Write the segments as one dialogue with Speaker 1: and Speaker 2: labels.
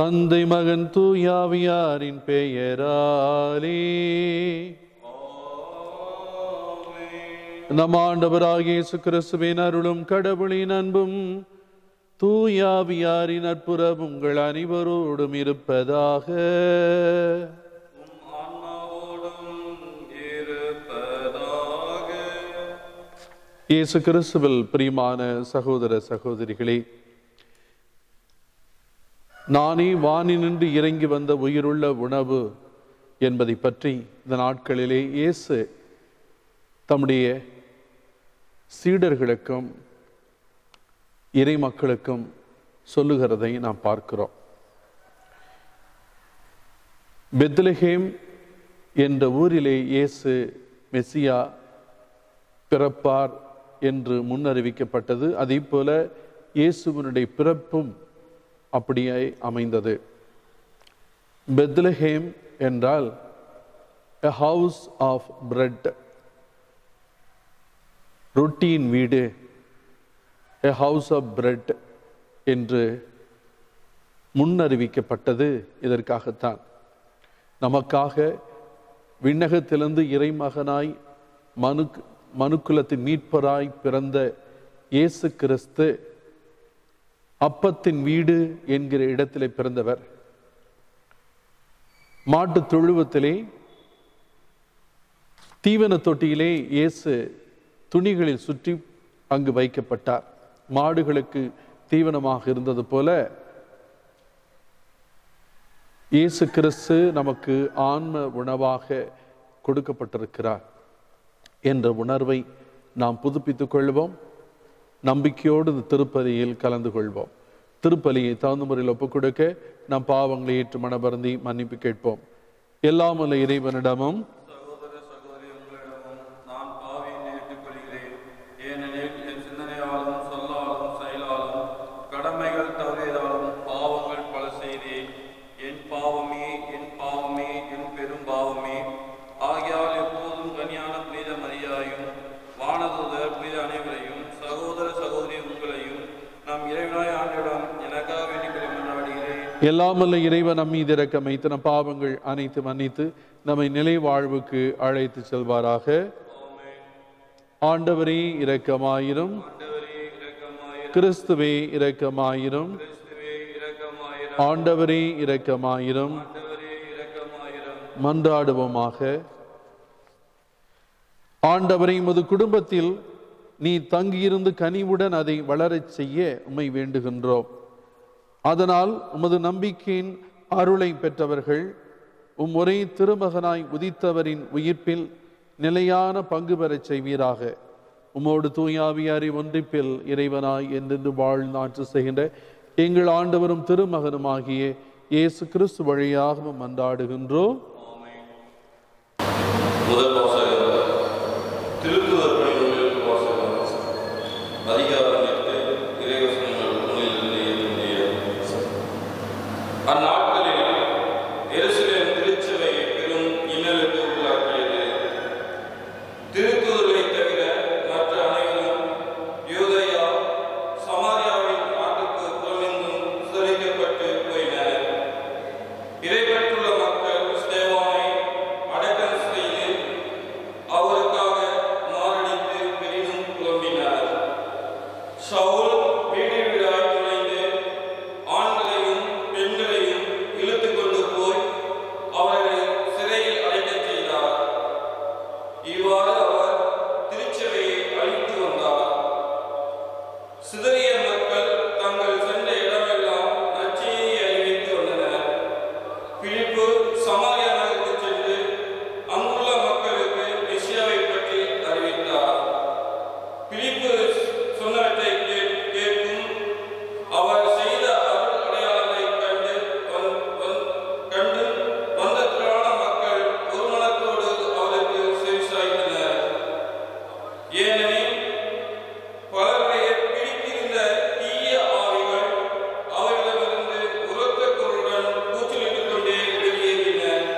Speaker 1: தந்தை மகன் தூயாவியாரின் பெயராலே நம் ஆண்டவராகிய இயேசு கிறிஸ்துவின் அருளும் கடவுளின் அன்பும் தூயாவியாரின் நட்புறம் உங்கள் அனைவரோடும் இருப்பதாக இயேசு கிறிஸ்துவில் பிரியமான சகோதர சகோதரிகளே நானே வானினின்று இறங்கி வந்த உயிருள்ள உணவு என்பதை பற்றி இந்த நாட்களிலே இயேசு தம்முடைய சீடர்களுக்கும் இறை மக்களுக்கும் சொல்லுகிறதை நாம் பார்க்கிறோம் பெத்லஹேம் என்ற ஊரிலே இயேசு மெஸ்ஸியா பிறப்பார் என்று முன்னறிவிக்கப்பட்டது அதே போல இயேசுவினுடைய பிறப்பும் அப்படியே அமைந்தது பெத்லஹேம் என்றால் a house of bread ரொட்டியின் வீடு a house of bread என்று முன்னறிவிக்கப்பட்டது இதற்காகத்தான் நமக்காக விண்ணகத்திலிருந்து இறைமகனாய் மனு மனுக்குலத்தின் மீட்பராய் பிறந்த இயேசு கிறிஸ்து அப்பத்தின் வீடு என்கிற இடத்திலே பிறந்தவர் மாட்டு தொழுவத்திலே தீவன தொட்டியிலே இயேசு துணிகளில் சுற்றி அங்கு வைக்கப்பட்டார் மாடுகளுக்கு தீவனமாக இருந்தது போல இயேசு கிறிஸ்து நமக்கு ஆன்ம உணவாக கொடுக்கப்பட்டிருக்கிறார் என்ற உணர்வை நாம் புதுப்பித்துக் கொள்வோம் நம்பிக்கையோடு இந்த திருப்பலியில் கலந்து கொள்வோம் திருப்பலியை தகுந்த முறையில் ஒப்புக் கொடுக்க நம் பாவங்களை ஏற்று மனபருந்தி மன்னிப்பு கேட்போம் எல்லாம் அல்ல இறைவனிடமும்
Speaker 2: சகோதர சகோதரி உங்களிடமும் நான் பாவியை ஏற்றுக்கொள்கிறேன் ஏனெனில் என் சிந்தனையாலும் சொல்லாலும் செயலாலும் கடமைகள் தவறியதாலும் பாவங்கள் பல செய்தேன் என் பாவமே என் பாவமே என் பெரும் பாவமே ஆகையால் எப்போதும் கனியான புனித மரியாயும் வானதூதர் புனித அனைவரையும் சகோதர சகோதரி உங்களையும் நம் இறைவனாய் ஆண்டிடம் எனக்காக வேண்டிக் கொள்ள மன்றாடுகிறேன்
Speaker 1: எல்லாம் அல்ல இறைவன் நம் மீது இரக்கம் வைத்து நம் பாவங்கள் அனைத்து மன்னித்து நம்மை நிலை வாழ்வுக்கு அழைத்து செல்வாராக ஆண்டவரே இரக்கமாயிரும்
Speaker 2: ஆண்டவரே இரக்கமாயிரும்
Speaker 1: கிறிஸ்துவே இரக்கமாயிரும்
Speaker 2: கிறிஸ்துவே இரக்கமாயிரும்
Speaker 1: ஆண்டவரே இரக்கமாயிரும்
Speaker 2: ஆண்டவரே இரக்கமாயிரும்
Speaker 1: மன்றாடுவோமாக ஆண்டவரை உமது குடும்பத்தில் நீ தங்கியிருந்து கனிவுடன் அதை வளரச் செய்ய உம்மை வேண்டுகின்றோம் அதனால் உமது நம்பிக்கையின் அருளை பெற்றவர்கள் உம் ஒரே திருமகனாய் உதித்தவரின் உயிர்ப்பில் நிலையான பங்கு பெறச் செய்வீராக உமோடு தூயாவியாரி ஒன்றிப்பில் இறைவனாய் என்றென்று வாழ்நாற்று செய்கின்ற எங்கள் ஆண்டவரும் திருமகனுமாகிய இயேசு கிறிஸ்து வழியாக மன்றாடுகின்றோம்
Speaker 2: முதல் வாசகம் திருத்துவர் பணிகளுக்கு வாசகம் அதிகாரம் எட்டு இறைவசனங்கள் ஒன்றிலிருந்து ஏழு முடிய அந்நாட்களில் எருசலேம் திருச்சபை பெரும் இன்னலுக்கு உள்ளாக்கியது திருத்தூதரை தவிர மற்ற அனைவரும் யூதயா சமாரியாவின் நாட்டுக்கு புறமெங்கும் சிதறிக்கப்பட்டு போயினர் இறைப்பற்றுள்ள மக்கள் ஸ்தேவானை அடக்கம் செய்து அவருக்காக மாரடித்து பெரிதும் புலம்பினார் சவுல் வீடு வீடாய் நுழைந்து ஆண்களையும் பெண்களையும் இழுத்துக் கொண்டு போய் அவர்களை சிறையில் அடைக்கச் செய்தார் இவ்வாறு அவர் திருச்சபையை அழித்து வந்தார் சிதறிய மக்கள் தங்கள் சென்ற இடமெல்லாம் நற்செய்தியை அறிவித்து வந்தனர் பிலிப்பு சமாரியா நகருக்கு சென்று அங்குள்ள மக்களுக்கு மெசியாவை பற்றி அறிவித்தார் பிலிப்பு சொன்னவற்றை கே- கேட்கும் அவர் செய்த அருள் அடையாளங்களைக் கண்டு வந்- வந்- கண்டு வந்த திரளான மக்கள் ஒரு மனத்தோடு அவருக்கு செவிசாய்த்தனர் ஏனெனில் பலருடைய பிடித்திருந்த தீய ஆவிகள் அவர்களிடமிருந்து உரத்த குரலுடன் கூச்சலிட்டுக் கொண்டே வெளியேறின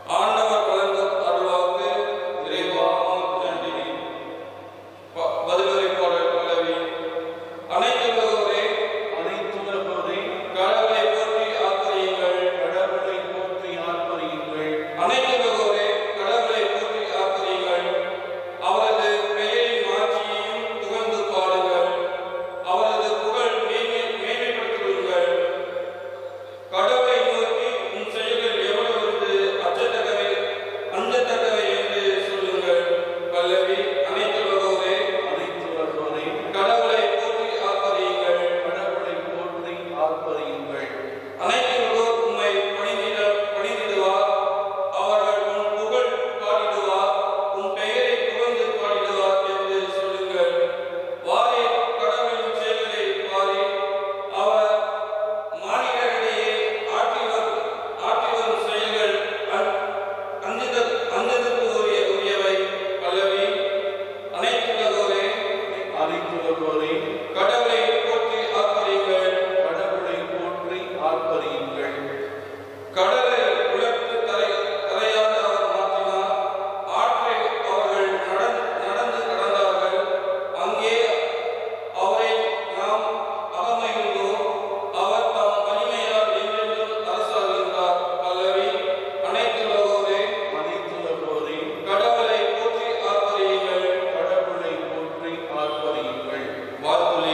Speaker 2: ஆண்டவர் வளர்ந்த அருளாக்கு இறைவா உமக்கு நன்றி ப- பதிலுரைப்பாளர் பல்லவி அனைத்துலகோரே
Speaker 3: அனைத்துலகோரே
Speaker 2: கடவுளை போற்றி ஆக்கரியுங்கள்
Speaker 3: கடவுளை போற்றி ஆர்ப்பரியுங்கள்
Speaker 2: அனைத்துலகோரே கடவுளை போற்றி ஆக்கரியுங்கள் அவரது பெயரின் மாட்சியையும் புகழ்ந்து பாடுங்கள் அவரது புகழ் மேன்மை மேன்மைப்படுத்துங்கள் கடவுளை நோக்கி உன் செயல்கள் எவ்வளவு என்று அச்சத்தக்கவை அஞ்சத்தக்கவை என்று சொல்லுங்கள் பல்லவி அனைத்துலகோரே
Speaker 3: அனைத்துலகோரே
Speaker 2: கடவுளை போற்றி ஆக்கரியுங்கள்
Speaker 3: கடவுளை போற்றி ஆர்ப்பரியுங்கள்
Speaker 2: அனைத்துலகோர் உம்மை பணிந்திட பணிந்திடுவார் அவர்கள் உன் புகழ் பாடிடுவார் உன் பெயரை புகழ்ந்து பாடிடுவார் என்று சொல்லுங்கள் வாரே கடவுளின் செயல்களை பாரி அவர் மாநிலங்களிடையே ஆற்றி வரும் ஆற்றி வரும் செயல்கள் அன்- அஞ்சுதல் அஞ்சுதற்கு உரிய உரியவை பல்லவி அனைத்துலகோரே
Speaker 3: அனைத்துலகோரே
Speaker 2: கடவுளை போற்றி ஆக்கரியுங்கள்
Speaker 3: கடவுளை போற்றி ஆர்ப்பரியுங்கள்
Speaker 2: கடலை உலர்த்து தரை தரையாக அவர் மாற்றினார் ஆற்றை அவர்கள் நடந்து நடந்து கடந்தார்கள் அங்கே அவரை நாம் அகமையுள்ளோம் அவர் தம் வலிமையால் என்றென்றும் அரசாளுகின்றார் பல்லவி அனைத்துலகோரே
Speaker 3: அனைத்துலகோரே
Speaker 2: கடவுளை போற்றி ஆர்ப்பரியுங்கள்
Speaker 3: கடவுளை போற்றி ஆர்ப்பரியுங்கள்
Speaker 2: வாழ்த்துளை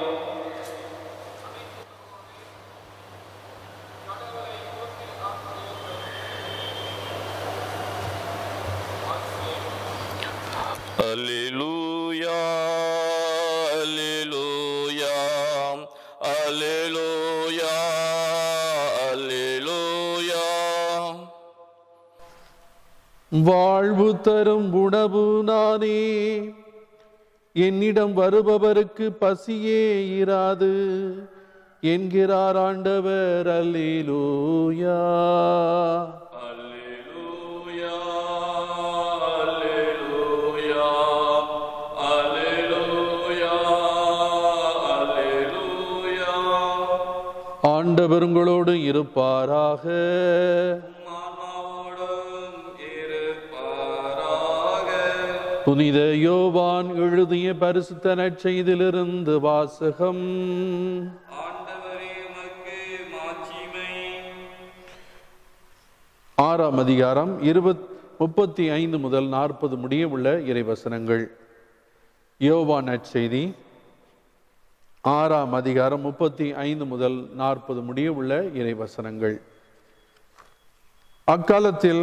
Speaker 4: Alleluia, Alleluia, Alleluia, Alleluia.
Speaker 1: வாழ்வு தரும் உணவு நானே என்னிடம் வருபவருக்கு பசியே இராது என்கிறார் ஆண்டவர் அல்லேலூயா
Speaker 4: Alleluia, Alleluia, Alleluia, Alleluia.
Speaker 1: ஆண்டவர் உங்களோடு இருப்பாராக
Speaker 2: மாமாவோடும் இருப்பாராக
Speaker 1: புனித யோவான் எழுதிய பரிசுத்த நற்செய்திலிருந்து வாசகம்
Speaker 2: ஆண்டவரே உமக்கு மாட்சிமை
Speaker 1: ஆறாம் அதிகாரம் இருபத் முப்பத்தி ஐந்து முதல் நாற்பது முடிய உள்ள இறைவசனங்கள் யோவான் நற்செய்தி ஆறாம் அதிகாரம் முப்பத்தி ஐந்து முதல் நாற்பது முடிய உள்ள இறைவசனங்கள் அக்காலத்தில்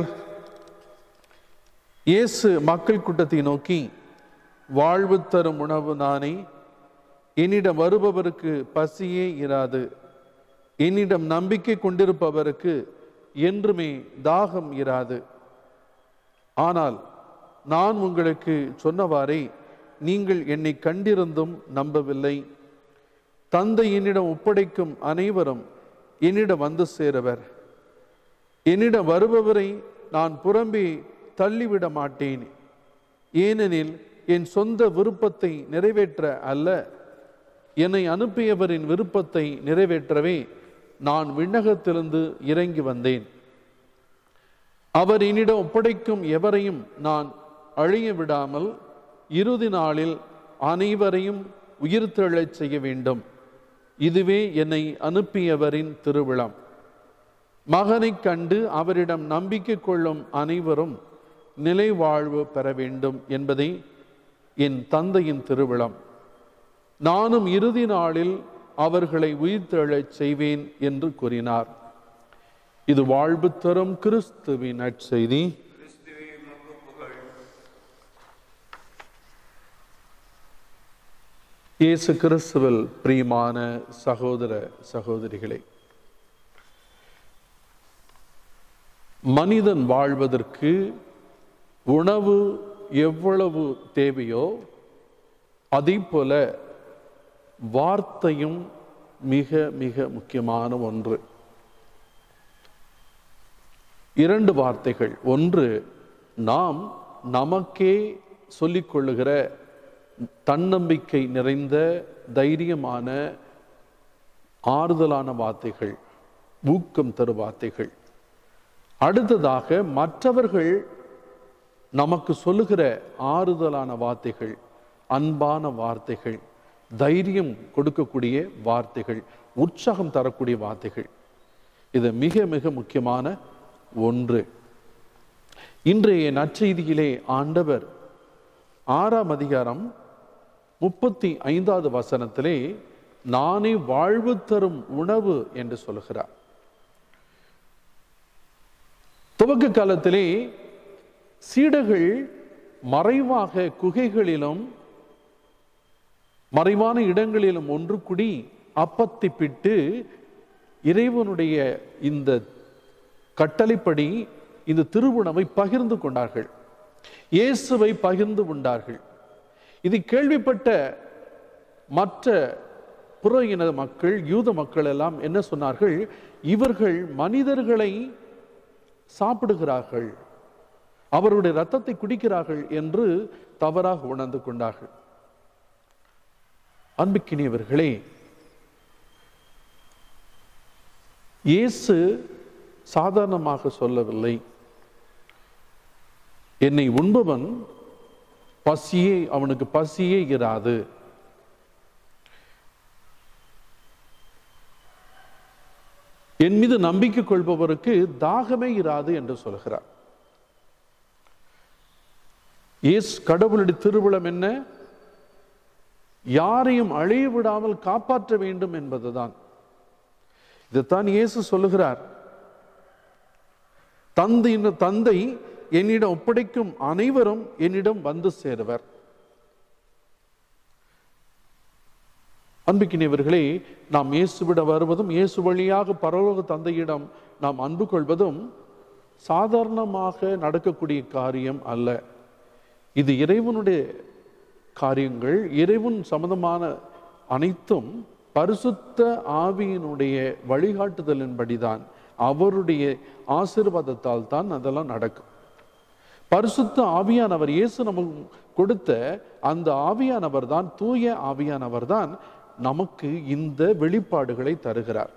Speaker 1: இயேசு மக்கள் கூட்டத்தை நோக்கி வாழ்வு தரும் உணவு நானே என்னிடம் வருபவருக்கு பசியே இராது என்னிடம் நம்பிக்கை கொண்டிருப்பவருக்கு என்றுமே தாகம் இராது ஆனால் நான் உங்களுக்கு சொன்னவாறே நீங்கள் என்னை கண்டிருந்தும் நம்பவில்லை தந்தை என்னிடம் ஒப்படைக்கும் அனைவரும் என்னிடம் வந்து சேருவர் என்னிடம் வருபவரை நான் புறம்பே தள்ளிவிட மாட்டேன் ஏனெனில் என் சொந்த விருப்பத்தை நிறைவேற்ற அல்ல என்னை அனுப்பியவரின் விருப்பத்தை நிறைவேற்றவே நான் விண்ணகத்திலிருந்து இறங்கி வந்தேன் அவர் என்னிடம் ஒப்படைக்கும் எவரையும் நான் அழிய விடாமல் இறுதி நாளில் அனைவரையும் உயிர்த்தெழச் செய்ய வேண்டும் இதுவே என்னை அனுப்பியவரின் திருவிழம் மகனைக் கண்டு அவரிடம் நம்பிக்கை கொள்ளும் அனைவரும் நிலை வாழ்வு பெற வேண்டும் என்பதே என் தந்தையின் திருவிழம் நானும் இறுதி நாளில் அவர்களை உயிர்த்தெழச் செய்வேன் என்று கூறினார் இது வாழ்வு தரும் கிறிஸ்துவின் நற்செய்தி
Speaker 2: கிறிஸ்துவே உமக்கு புகழ்
Speaker 1: இயேசு கிறிஸ்துவில் பிரியமான சகோதர சகோதரிகளே மனிதன் வாழ்வதற்கு உணவு எவ்வளவு தேவையோ அதே போல வார்த்தையும் மிக மிக முக்கியமான ஒன்று இரண்டு வார்த்தைகள் ஒன்று நாம் நமக்கே சொல்லிக்கொள்ளுகிற தன்னம்பிக்கை நிறைந்த தைரியமான ஆறுதலான வார்த்தைகள் ஊக்கம் தரும் வார்த்தைகள் அடுத்ததாக மற்றவர்கள் நமக்கு சொல்லுகிற ஆறுதலான வார்த்தைகள் அன்பான வார்த்தைகள் தைரியம் கொடுக்கக்கூடிய வார்த்தைகள் உற்சாகம் தரக்கூடிய வார்த்தைகள் இது மிக மிக முக்கியமான ஒன்று இன்றைய நற்செய்தியிலே ஆண்டவர் ஆறாம் அதிகாரம் முப்பத்தி ஐந்தாவது வசனத்திலே நானே வாழ்வு தரும் உணவு என்று சொல்கிறார் துவக்க காலத்திலே சீடர்கள் மறைவாக குகைகளிலும் மறைவான இடங்களிலும் ஒன்று கூடி அப்பத்தை பிட்டு இறைவனுடைய இந்த கட்டளைப்படி இந்த திருவுணவை பகிர்ந்து கொண்டார்கள் இயேசுவை பகிர்ந்து கொண்டார்கள் இது கேள்விப்பட்ட மற்ற புற இன மக்கள் யூத மக்கள் எல்லாம் என்ன சொன்னார்கள் இவர்கள் மனிதர்களை சாப்பிடுகிறார்கள் அவருடைய ரத்தத்தை குடிக்கிறார்கள் என்று தவறாக உணர்ந்து கொண்டார்கள் அன்புக்கினியவர்களே இயேசு சாதாரணமாக சொல்லவில்லை என்னை உண்பவன் பசியே அவனுக்கு பசியே இராது என் மீது நம்பிக்கை கொள்பவருக்கு தாகமே இராது என்று சொல்கிறார் இயேசு கடவுளுடைய திருவிழம் என்ன யாரையும் அழிய விடாமல் காப்பாற்ற வேண்டும் என்பதுதான் இதைத்தான் இயேசு சொல்லுகிறார் தந்தை தந்தை என்னிடம் ஒப்படைக்கும் அனைவரும் என்னிடம் வந்து சேருவர் அன்புக்கினியவர்களே நாம் இயேசுவிட வருவதும் இயேசு வழியாக பரலோக தந்தையிடம் நாம் அன்பு கொள்வதும் சாதாரணமாக நடக்கக்கூடிய காரியம் அல்ல இது இறைவனுடைய காரியங்கள் இறைவன் சம்பந்தமான அனைத்தும் பரிசுத்த ஆவியினுடைய வழிகாட்டுதலின்படிதான் அவருடைய ஆசீர்வாதத்தால் தான் அதெல்லாம் நடக்கும் பரிசுத்த ஆவியானவர் இயேசு நமக்கு கொடுத்த அந்த ஆவியானவர் தான் தூய ஆவியானவர் தான் நமக்கு இந்த வெளிப்பாடுகளை தருகிறார்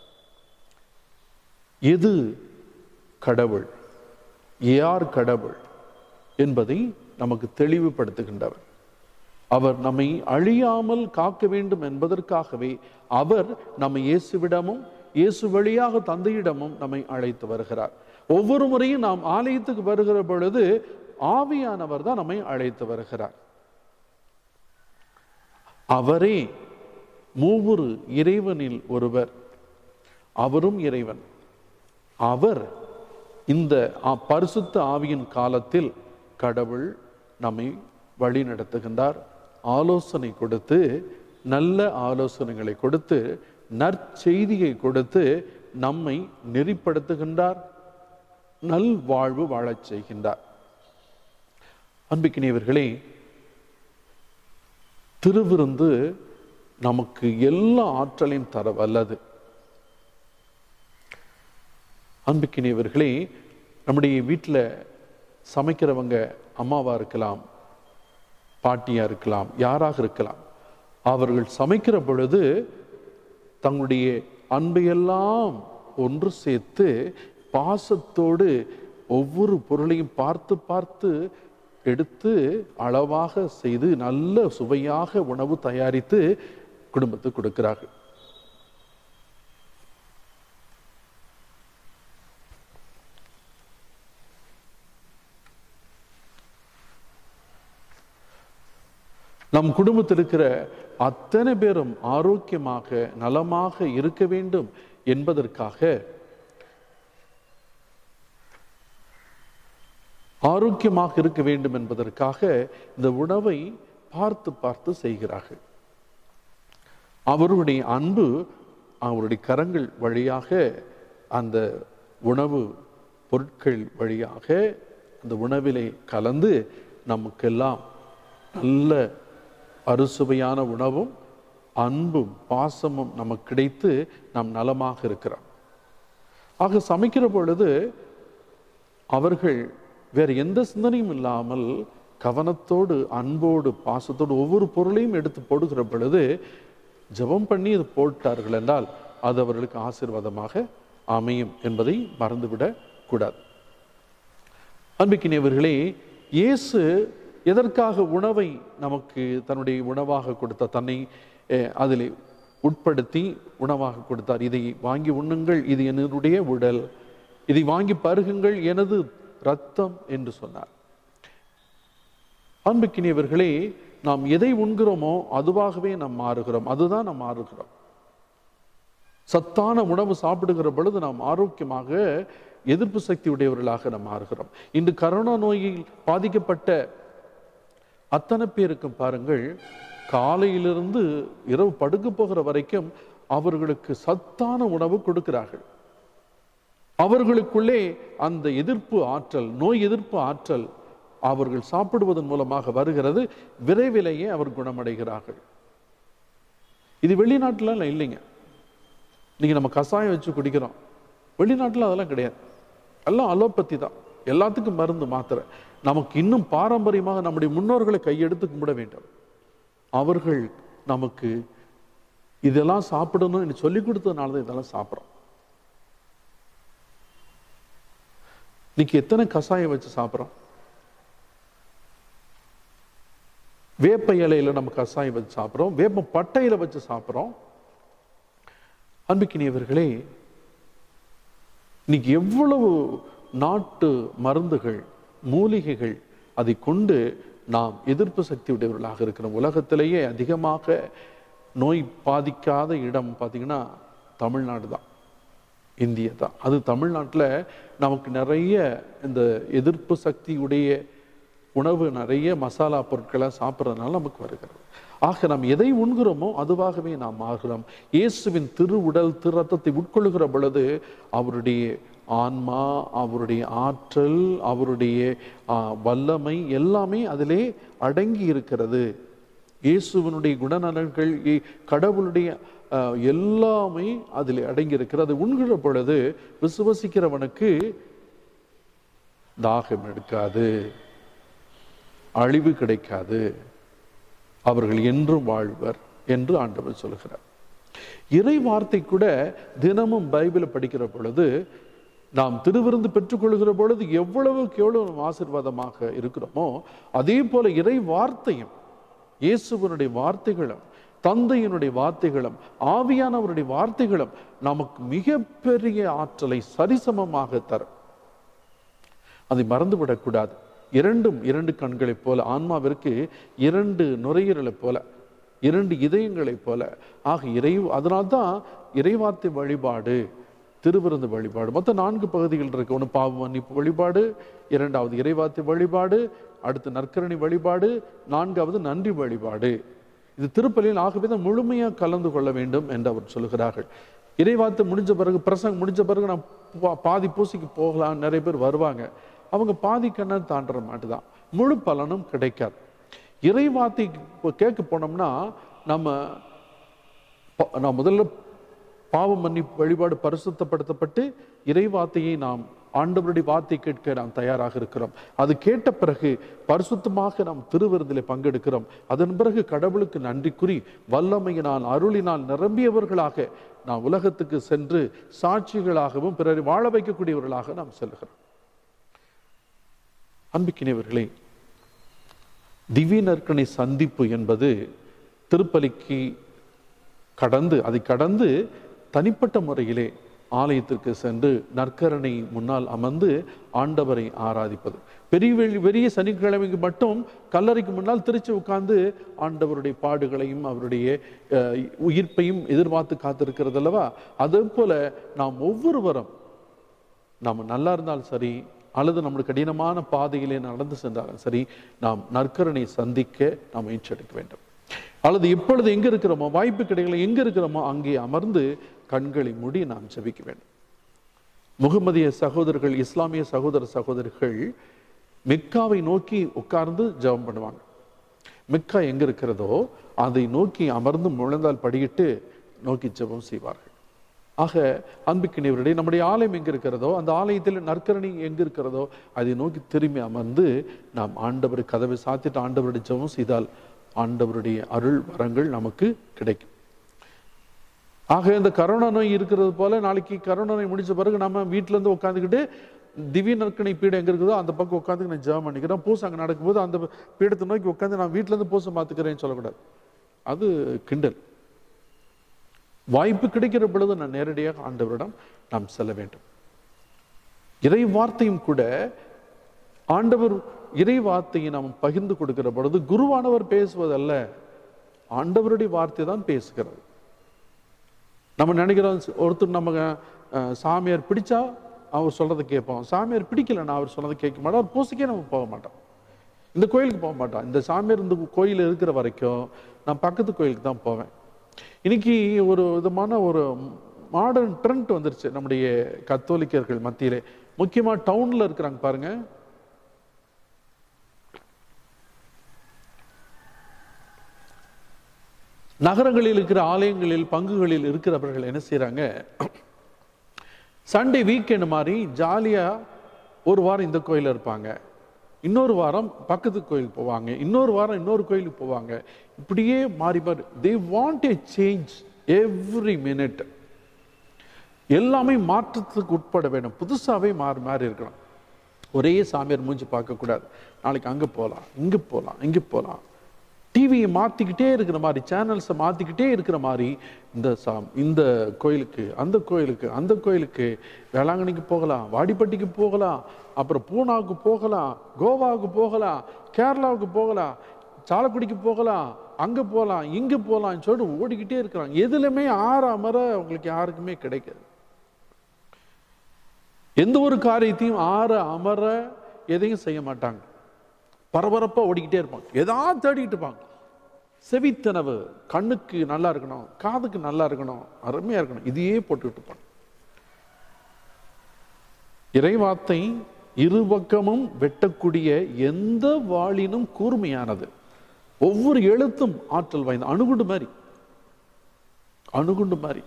Speaker 1: எது கடவுள் யார் கடவுள் என்பதை நமக்கு தெளிவுபடுத்துகின்றவர் அவர் நம்மை அழியாமல் காக்க வேண்டும் என்பதற்காகவே அவர் நம்மை இயேசுவிடமும் இயேசு வழியாக தந்தையிடமும் நம்மை அழைத்து வருகிறார் ஒவ்வொரு முறையும் நாம் ஆலயத்துக்கு வருகிற பொழுது ஆவியானவர் தான் நம்மை அழைத்து வருகிறார் அவரே மூவுரு இறைவனில் ஒருவர் அவரும் இறைவன் அவர் இந்த ஆ- பரிசுத்த ஆவியின் காலத்தில் கடவுள் நம்மை வழி நடத்துகின்றார் ஆலோசனை கொடுத்து நல்ல ஆலோசனைகளை கொடுத்து நற்செய்தியை கொடுத்து நம்மை நெறிப்படுத்துகின்றார் நல் வாழ்வு வாழச் செய்கின்றார் அன்பிக்கினியவர்களே திருவிருந்து நமக்கு எல்லா ஆற்றலையும் தர வல்லது அன்புக்கினியவர்களே நம்முடைய வீட்டில் சமைக்கிறவங்க அம்மாவா இருக்கலாம் பாட்டியா இருக்கலாம் யாராக இருக்கலாம் அவர்கள் சமைக்கிற பொழுது தங்களுடைய அன்பையெல்லாம் ஒன்று சேர்த்து பாசத்தோடு ஒவ்வொரு பொருளையும் பார்த்து பார்த்து எடுத்து அளவாக செய்து நல்ல சுவையாக உணவு தயாரித்து குடும்பத்துக்கு கொடுக்கிறார்கள் நம் குடும்பத்தில் இருக்கிற அத்தனை பேரும் ஆரோக்கியமாக நலமாக இருக்க வேண்டும் என்பதற்காக ஆரோக்கியமாக இருக்க வேண்டும் என்பதற்காக இந்த உணவை பார்த்து பார்த்து செய்கிறார்கள் அவருடைய அன்பு அவருடைய கரங்கள் வழியாக அந்த உணவு பொருட்கள் வழியாக அந்த உணவிலே கலந்து நமக்கெல்லாம் நல்ல அறுசுவையான உணவும் அன்பும் பாசமும் நமக்கு கிடைத்து நாம் நலமாக இருக்கிறோம் ஆக சமைக்கிற பொழுது அவர்கள் வேற எந்த சிந்தனையும் இல்லாமல் கவனத்தோடு அன்போடு பாசத்தோடு ஒவ்வொரு பொருளையும் எடுத்து போடுகிற பொழுது ஜெபம் பண்ணி அது போட்டார்கள் என்றால் அது அவர்களுக்கு ஆசீர்வாதமாக அமையும் என்பதை மறந்துவிட கூடாது அன்பிக்கினியவர்களே இயேசு எதற்காக உணவை நமக்கு தன்னுடைய உணவாக கொடுத்த தன்னை அஹ், அதிலே உட்படுத்தி உணவாக கொடுத்தார் இதை வாங்கி உண்ணுங்கள் இது என்னுடைய உடல் இதை வாங்கி பருகுங்கள் எனது ரத்தம் என்று சொன்னார் அன்புக்கினியவர்களே நாம் எதை உண்கிறோமோ அதுவாகவே நாம் மாறுகிறோம் அதுதான் நாம் மாறுகிறோம் சத்தான உணவு சாப்பிடுகிற பொழுது நாம் ஆரோக்கியமாக எதிர்ப்பு சக்தி உடையவர்களாக நாம் மாறுகிறோம் இன்று கரோனா நோயில் பாதிக்கப்பட்ட அத்தனை பேருக்கும் பாருங்கள் காலையிலிருந்து இரவு படுக்க போகிற வரைக்கும் அவர்களுக்கு சத்தான உணவு கொடுக்கிறார்கள் அவர்களுக்குள்ளே அந்த எதிர்ப்பு ஆற்றல் நோய் எதிர்ப்பு ஆற்றல் அவர்கள் சாப்பிடுவதன் மூலமாக வருகிறது விரைவிலேயே அவர் குணமடைகிறார்கள் இது வெளிநாட்டுல இல்லைங்க இன்னைக்கு நம்ம கஷாயம் வச்சு குடிக்கிறோம் வெளிநாட்டுல அதெல்லாம் கிடையாது எல்லாம் அலோபதி தான் எல்லாத்துக்கும் மருந்து மாத்திரை நமக்கு இன்னும் பாரம்பரியமாக நம்முடைய முன்னோர்களை கையெடுத்து கும்பிட வேண்டும் அவர்கள் நமக்கு இதெல்லாம் சாப்பிடணும்னு சொல்லி கொடுத்ததுனால தான் இதெல்லாம் சாப்பிட்றோம் இன்னைக்கு எத்தனை கஷாயம் வச்சு சாப்பிட்றோம் வேப்ப இலையில நம்ம கஷாயம் வச்சு சாப்பிட்றோம் வேப்ப பட்டையில வச்சு சாப்பிட்றோம் அன்புக்கினியவர்களே இன்னைக்கு எவ்வளவு நாட்டு மருந்துகள் மூலிகைகள் அதை கொண்டு நாம் எதிர்ப்பு சக்தி உடையவர்களாக இருக்கிறோம் உலகத்திலேயே அதிகமாக நோய் பாதிக்காத இடம் பார்த்தீங்கன்னா தமிழ்நாடு தான் இந்தியா தான் அது தமிழ்நாட்டில் நமக்கு நிறைய இந்த எதிர்ப்பு சக்தி உடைய உணவு நிறைய மசாலா பொருட்களை சாப்பிட்றதுனால நமக்கு வருகிறது ஆக நாம் எதை உண்கிறோமோ அதுவாகவே நாம் ஆகிறோம் இயேசுவின் திரு உடல் திரு ரத்தத்தை உட்கொள்ளுகிற பொழுது அவருடைய ஆன்மா அவருடைய ஆற்றல் அவருடைய ஆ, வல்லமை எல்லாமே அதிலே அடங்கி இருக்கிறது இயேசுவனுடைய குணநலன்கள் இ- கடவுளுடைய ஆ, எல்லாமே அதில் அடங்கி இருக்கிறது உண்கிற பொழுது விசுவசிக்கிறவனுக்கு தாகம் எடுக்காது அழிவு கிடைக்காது அவர்கள் என்றும் வாழ்வர் என்று ஆண்டவர் சொல்கிறார் இறை வார்த்தை கூட தினமும் பைபிளை படிக்கிற பொழுது நாம் திருவிருந்து பெற்றுக்கொள்கிற பொழுது எவ்வளவுக்கு எவ்வளவு நாம் ஆசீர்வாதமாக இருக்கிறோமோ அதே போல இறை வார்த்தையும் இயேசுவனுடைய வார்த்தைகளும் தந்தையினுடைய வார்த்தைகளும் ஆவியானவருடைய வார்த்தைகளும் நமக்கு மிகப்பெரிய ஆற்றலை சரிசமமாக தரும் அதை மறந்துவிடக்கூடாது இரண்டும் இரண்டு கண்களைப் போல ஆன்மாவிற்கு இரண்டு நுரையீரலைப் போல இரண்டு இதயங்களைப் போல ஆக இறை அதனால்தான் இறைவார்த்தை வழிபாடு திருவிருந்து வழிபாடு மொத்தம் நான்கு பகுதிகள் இருக்கு ஒன்று பாவ மன்னிப்பு வழிபாடு இரண்டாவது இறைவார்த்தை வழிபாடு அடுத்து நற்கரணி வழிபாடு நான்காவது நன்றி வழிபாடு இது திருப்பலியில் ஆகவே தான் முழுமையாக கலந்து கொள்ள வேண்டும் என்று அவர் சொல்கிறார்கள் இறைவார்த்தை முடிஞ்ச பிறகு பிரசங்கம் முடிஞ்ச பிறகு நான் பா- பாதி பூசிக்கு போகலாம் நிறைய பேர் வருவாங்க அவங்க பாதி கண்ணை தாண்டுற மாட்டுதான் முழு பலனும் கிடைக்காது இறைவார்த்தை இப்போ கேட்க போனோம்னா நம்ம ப- நான் முதல்ல பாவ மன்னிப்பு வழிபாடு பரிசுத்தப்படுத்தப்பட்டு இறைவார்த்தையை நாம் ஆண்டவருடைய வார்த்தை கேட்க நாம் தயாராக இருக்கிறோம் அது கேட்ட பிறகு பரிசுத்தமாக நாம் திருவிருந்திலே பங்கெடுக்கிறோம் அதன் பிறகு கடவுளுக்கு நன்றி கூறி வல்லமையினால் அருளினால் நிரம்பியவர்களாக நாம் உலகத்துக்கு சென்று சாட்சிகளாகவும் பிறரை வாழ வைக்கக்கூடியவர்களாக நாம் செல்கிறோம் அன்பிக்கினியவர்களே திவ்ய நற்கனை சந்திப்பு என்பது திருப்பலிக்கு கடந்து அதை கடந்து தனிப்பட்ட முறையிலே ஆலயத்திற்கு சென்று நற்கரணை முன்னால் அமர்ந்து ஆண்டவரை ஆராதிப்பது பெரிய வெள்ளி- பெரிய சனிக்கிழமைக்கு மட்டும் கல்லறைக்கு முன்னால் திருச்சி உட்கார்ந்து ஆண்டவருடைய பாடுகளையும் அவருடைய அஹ், உயிர்ப்பையும் எதிர்பார்த்து காத்திருக்கிறது அல்லவா அதே போல நாம் ஒவ்வொருவரும் நாம் நல்லா இருந்தாலும் சரி அல்லது நம்முடைய கடினமான பாதையிலே நடந்து சென்றாலும் சரி நாம் நற்கரணை சந்திக்க நாம் முயற்சி வேண்டும் அல்லது இப்பொழுது எங்க இருக்கிறோமோ வாய்ப்பு கிடைக்கல எங்க இருக்கிறோமோ அங்கே அமர்ந்து கண்களை மூடி நாம் ஜெபிக்க வேண்டும் முகமதிய சகோதரர்கள் இஸ்லாமிய சகோதர சகோதரிகள் மெக்காவை நோக்கி உட்கார்ந்து ஜெபம் பண்ணுவாங்க மெக்கா எங்க இருக்கிறதோ அதை நோக்கி அமர்ந்து முழந்தால் படியிட்டு நோக்கி ஜெபம் செய்வார்கள் ஆக அன்புக்கினியவருடைய நம்முடைய ஆலயம் எங்க இருக்கிறதோ அந்த ஆலயத்தில் நற்கரணி எங்க இருக்கிறதோ அதை நோக்கி திரும்பி அமர்ந்து நாம் ஆண்டவர் கதவை சாத்திட்டு ஆண்டவருடைய ஜெபம் செய்தால் ஆண்டவருடைய அருள் வரங்கள் நமக்கு கிடைக்கும் ஆக இந்த கரோனா நோய் இருக்கிறது போல நாளைக்கு கரோனா நோய் முடிச்ச பிறகு நம்ம வீட்டுல இருந்து உட்காந்துக்கிட்டு திவ்ய நற்கனை பீடம் எங்க இருக்குதோ அந்த பக்கம் உட்காந்து நான் ஜெபம் பண்ணிக்கிறேன் பூசை அங்கே நடக்கும்போது அந்த பீடத்தை நோக்கி உட்காந்து நான் வீட்டுல இருந்து பூசை பார்த்துக்கிறேன்னு சொல்லக்கூடாது அது கிண்டல் வாய்ப்பு கிடைக்கிற பொழுது நான் நேரடியாக ஆண்டவரிடம் நாம் செல்ல வேண்டும் இறை வார்த்தையும் கூட ஆண்டவர் இறை வார்த்தையை நாம் பகிர்ந்து கொடுக்கிற பொழுது குருவானவர் பேசுவதல்ல ஆண்டவருடைய வார்த்தை தான் பேசுகிறது நம்ம நினைக்கிறோம் ஒருத்தர் நம்ம அஹ், சாமியார் பிடிச்சா அவர் சொல்றதை கேட்போம் சாமியார் பிடிக்கலன்னா அவர் சொன்னதை கேட்க மாட்டோம் அவர் பூசைக்கே நம்ம போக மாட்டோம் இந்த கோயிலுக்கு போக மாட்டோம் இந்த சாமியார் இந்த கோயில் இருக்கிற வரைக்கும் நான் பக்கத்து கோயிலுக்கு தான் போவேன் இன்னைக்கு ஒரு விதமான ஒரு மாடர்ன் ட்ரெண்ட் வந்துருச்சு நம்முடைய கத்தோலிக்கர்கள் மத்தியிலே முக்கியமா டவுன்ல இருக்கிறாங்க பாருங்க நகரங்களில் இருக்கிற ஆலயங்களில் பங்குகளில் இருக்கிறவர்கள் என்ன செய்றாங்க சண்டே வீக்கெண்ட் மாதிரி ஜாலியா ஒரு வாரம் இந்த கோயில்ல இருப்பாங்க இன்னொரு வாரம் பக்கத்து கோயிலுக்கு போவாங்க இன்னொரு வாரம் இன்னொரு கோயிலுக்கு போவாங்க இப்படியே மாறி மாறி they want a change every minute எல்லாமே மாற்றத்துக்கு உட்பட வேணும் புதுசாவே மாறி மாறி இருக்கணும் ஒரே சாமியார் மூஞ்சி பார்க்கக்கூடாது நாளைக்கு அங்கே போகலாம் இங்கே போகலாம் இங்கே போகலாம் டிவியை மாற்றிக்கிட்டே இருக்கிற மாதிரி சேனல்ஸை மாற்றிக்கிட்டே இருக்கிற மாதிரி இந்த சா இந்த கோயிலுக்கு அந்த கோயிலுக்கு அந்த கோயிலுக்கு வேளாங்கண்ணிக்கு போகலாம் வாடிப்பட்டிக்கு போகலாம் அப்புறம் பூனாவுக்கு போகலாம் கோவாவுக்கு போகலாம் கேரளாவுக்கு போகலாம் சாலக்குடிக்கு போகலாம் அங்கே போகலாம் இங்கே போகலாம்னு சொல்லிட்டு ஓடிக்கிட்டே இருக்கிறாங்க எதுலையுமே ஆற அமர அவங்களுக்கு யாருக்குமே கிடைக்காது எந்த ஒரு காரியத்தையும் ஆற அமர எதையும் செய்ய மாட்டாங்க பரபரப்பா ஓடிக்கிட்டே இருப்பாங்க ஏதாவது தேடிக்கிட்டு இருப்பாங்க செவித்தனவு கண்ணுக்கு நல்லா இருக்கணும் காதுக்கு நல்லா இருக்கணும் அருமையா இருக்கணும் இதையே போட்டுக்கிட்டு இருப்பாங்க இறைவார்த்தை இருபக்கமும் வெட்டக்கூடிய எந்த வாளினும் கூர்மையானது ஒவ்வொரு எழுத்தும் ஆற்றல் வாய்ந்த அணுகுண்டு மாதிரி அணுகுண்டு மாதிரி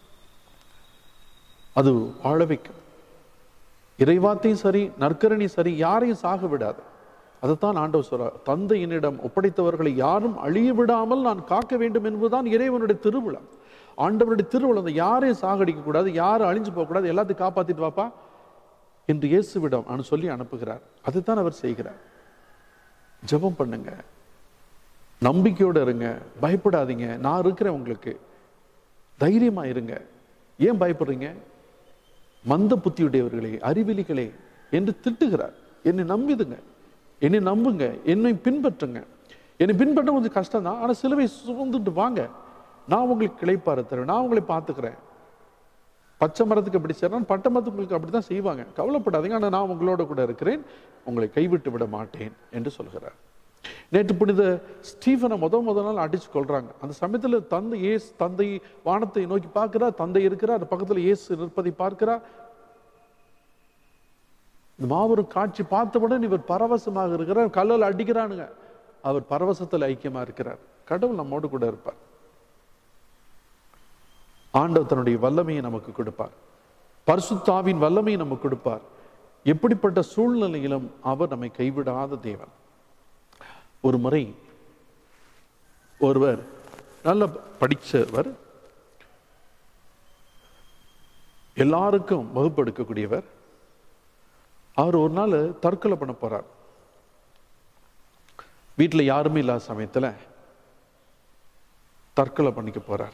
Speaker 1: அது வாழ வைக்கும் இறைவார்த்தையும் சரி நற்கரணி சரி யாரையும் சாக விடாது அதைத்தான் ஆண்டவர் சொல்றார் தந்தையினிடம் ஒப்படைத்தவர்களை யாரும் அழிய விடாமல் நான் காக்க வேண்டும் என்பதுதான் இறைவனுடைய திருவிழா ஆண்டவருடைய திருவிழா அந்த யாரையும் சாகடிக்க கூடாது யாரும் அழிஞ்சு போகக்கூடாது எல்லாத்தையும் காப்பாத்திட்டு வாப்பா என்று இயேசுவிடம் அனு சொல்லி அனுப்புகிறார் அதுதான் அவர் செய்கிறார் ஜெபம் பண்ணுங்க நம்பிக்கையோட இருங்க பயப்படாதீங்க நான் இருக்கிறேன் உங்களுக்கு தைரியமா இருங்க ஏன் பயப்படுறீங்க மந்த புத்தியுடையவர்களே அறிவிலிகளே என்று திட்டுகிறார் என்னை நம்பிதுங்க என்னை நம்புங்க என்னை பின்பற்றுங்க என்னை பின்பற்ற கொஞ்சம் கஷ்டம் தான் ஆனால் சிலுவை சுமந்துட்டு வாங்க நான் உங்களுக்கு கிளைப்பார தருவேன் நான் உங்களை பார்த்துக்கிறேன் பச்சை மரத்துக்கு எப்படி செய்யறான் பட்டை மரத்துக்கு உங்களுக்கு அப்படித்தான் செய்வாங்க கவலைப்படாதீங்க ஆனால் நான் உங்களோட கூட இருக்கிறேன் உங்களை கைவிட்டு விட மாட்டேன் என்று சொல்கிறார் நேற்று புனித ஸ்டீஃபனை முத முத நாள் அடிச்சு கொள்றாங்க அந்த சமயத்துல தந்தை ஏசு தந்தை வானத்தை நோக்கி பார்க்கிறார் தந்தை இருக்கிறார் பக்கத்துல இயேசு நிற்பதை பார்க்கிறார் இந்த மாபெரும் காட்சி பார்த்தவுடன் இவர் பரவசமாக இருக்கிறார் கல்லல் அடிக்கிறானுங்க அவர் பரவசத்தில் ஐக்கியமா இருக்கிறார் கடவுள் நம்மோடு கூட இருப்பார் ஆண்டவர் தன்னுடைய வல்லமையை நமக்கு கொடுப்பார் பரிசுத்தாவின் வல்லமையை நமக்கு கொடுப்பார் எப்படிப்பட்ட சூழ்நிலையிலும் அவர் நம்மை கைவிடாத தேவன் ஒரு முறை ஒருவர் நல்ல படிச்சவர் எல்லாருக்கும் வகுப்பு எடுக்கக்கூடியவர் அவர் ஒரு நாள் தற்கொலை பண்ண போறார் வீட்டுல யாருமே இல்லாத சமயத்துல தற்கொலை பண்ணிக்க போறார்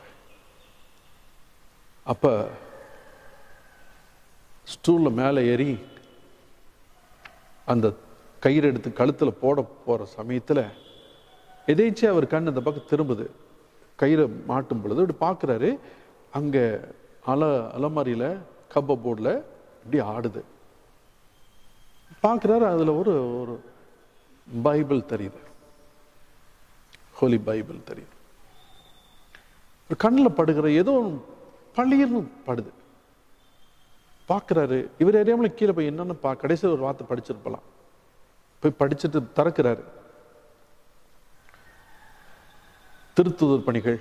Speaker 1: அப்ப ஸ்டூல்ல மேலே ஏறி அந்த கயிறு எடுத்து கழுத்துல போட போற சமயத்துல எதேச்சும் அவர் கண் அந்த பக்கம் திரும்புது கயிறை மாட்டும் பொழுது இப்படி பார்க்குறாரு அங்க அல அலமாரியில கப்ப போர்டில் இப்படி ஆடுது பார்க்குறாரு அதுல ஒரு ஒரு பைபிள் தெரியுது ஹோலி பைபிள் தெரியுது ஒரு கண்ணில் படுகிற ஏதோ பளிர்னு படுது பார்க்குறாரு இவர் அறியாமல கீழே போய் என்னன்னு பா கடைசியில் ஒரு வார்த்தை படிச்சிருப்பலாம் போய் படிச்சுட்டு திறக்கிறாரு திருத்துதர் பணிகள்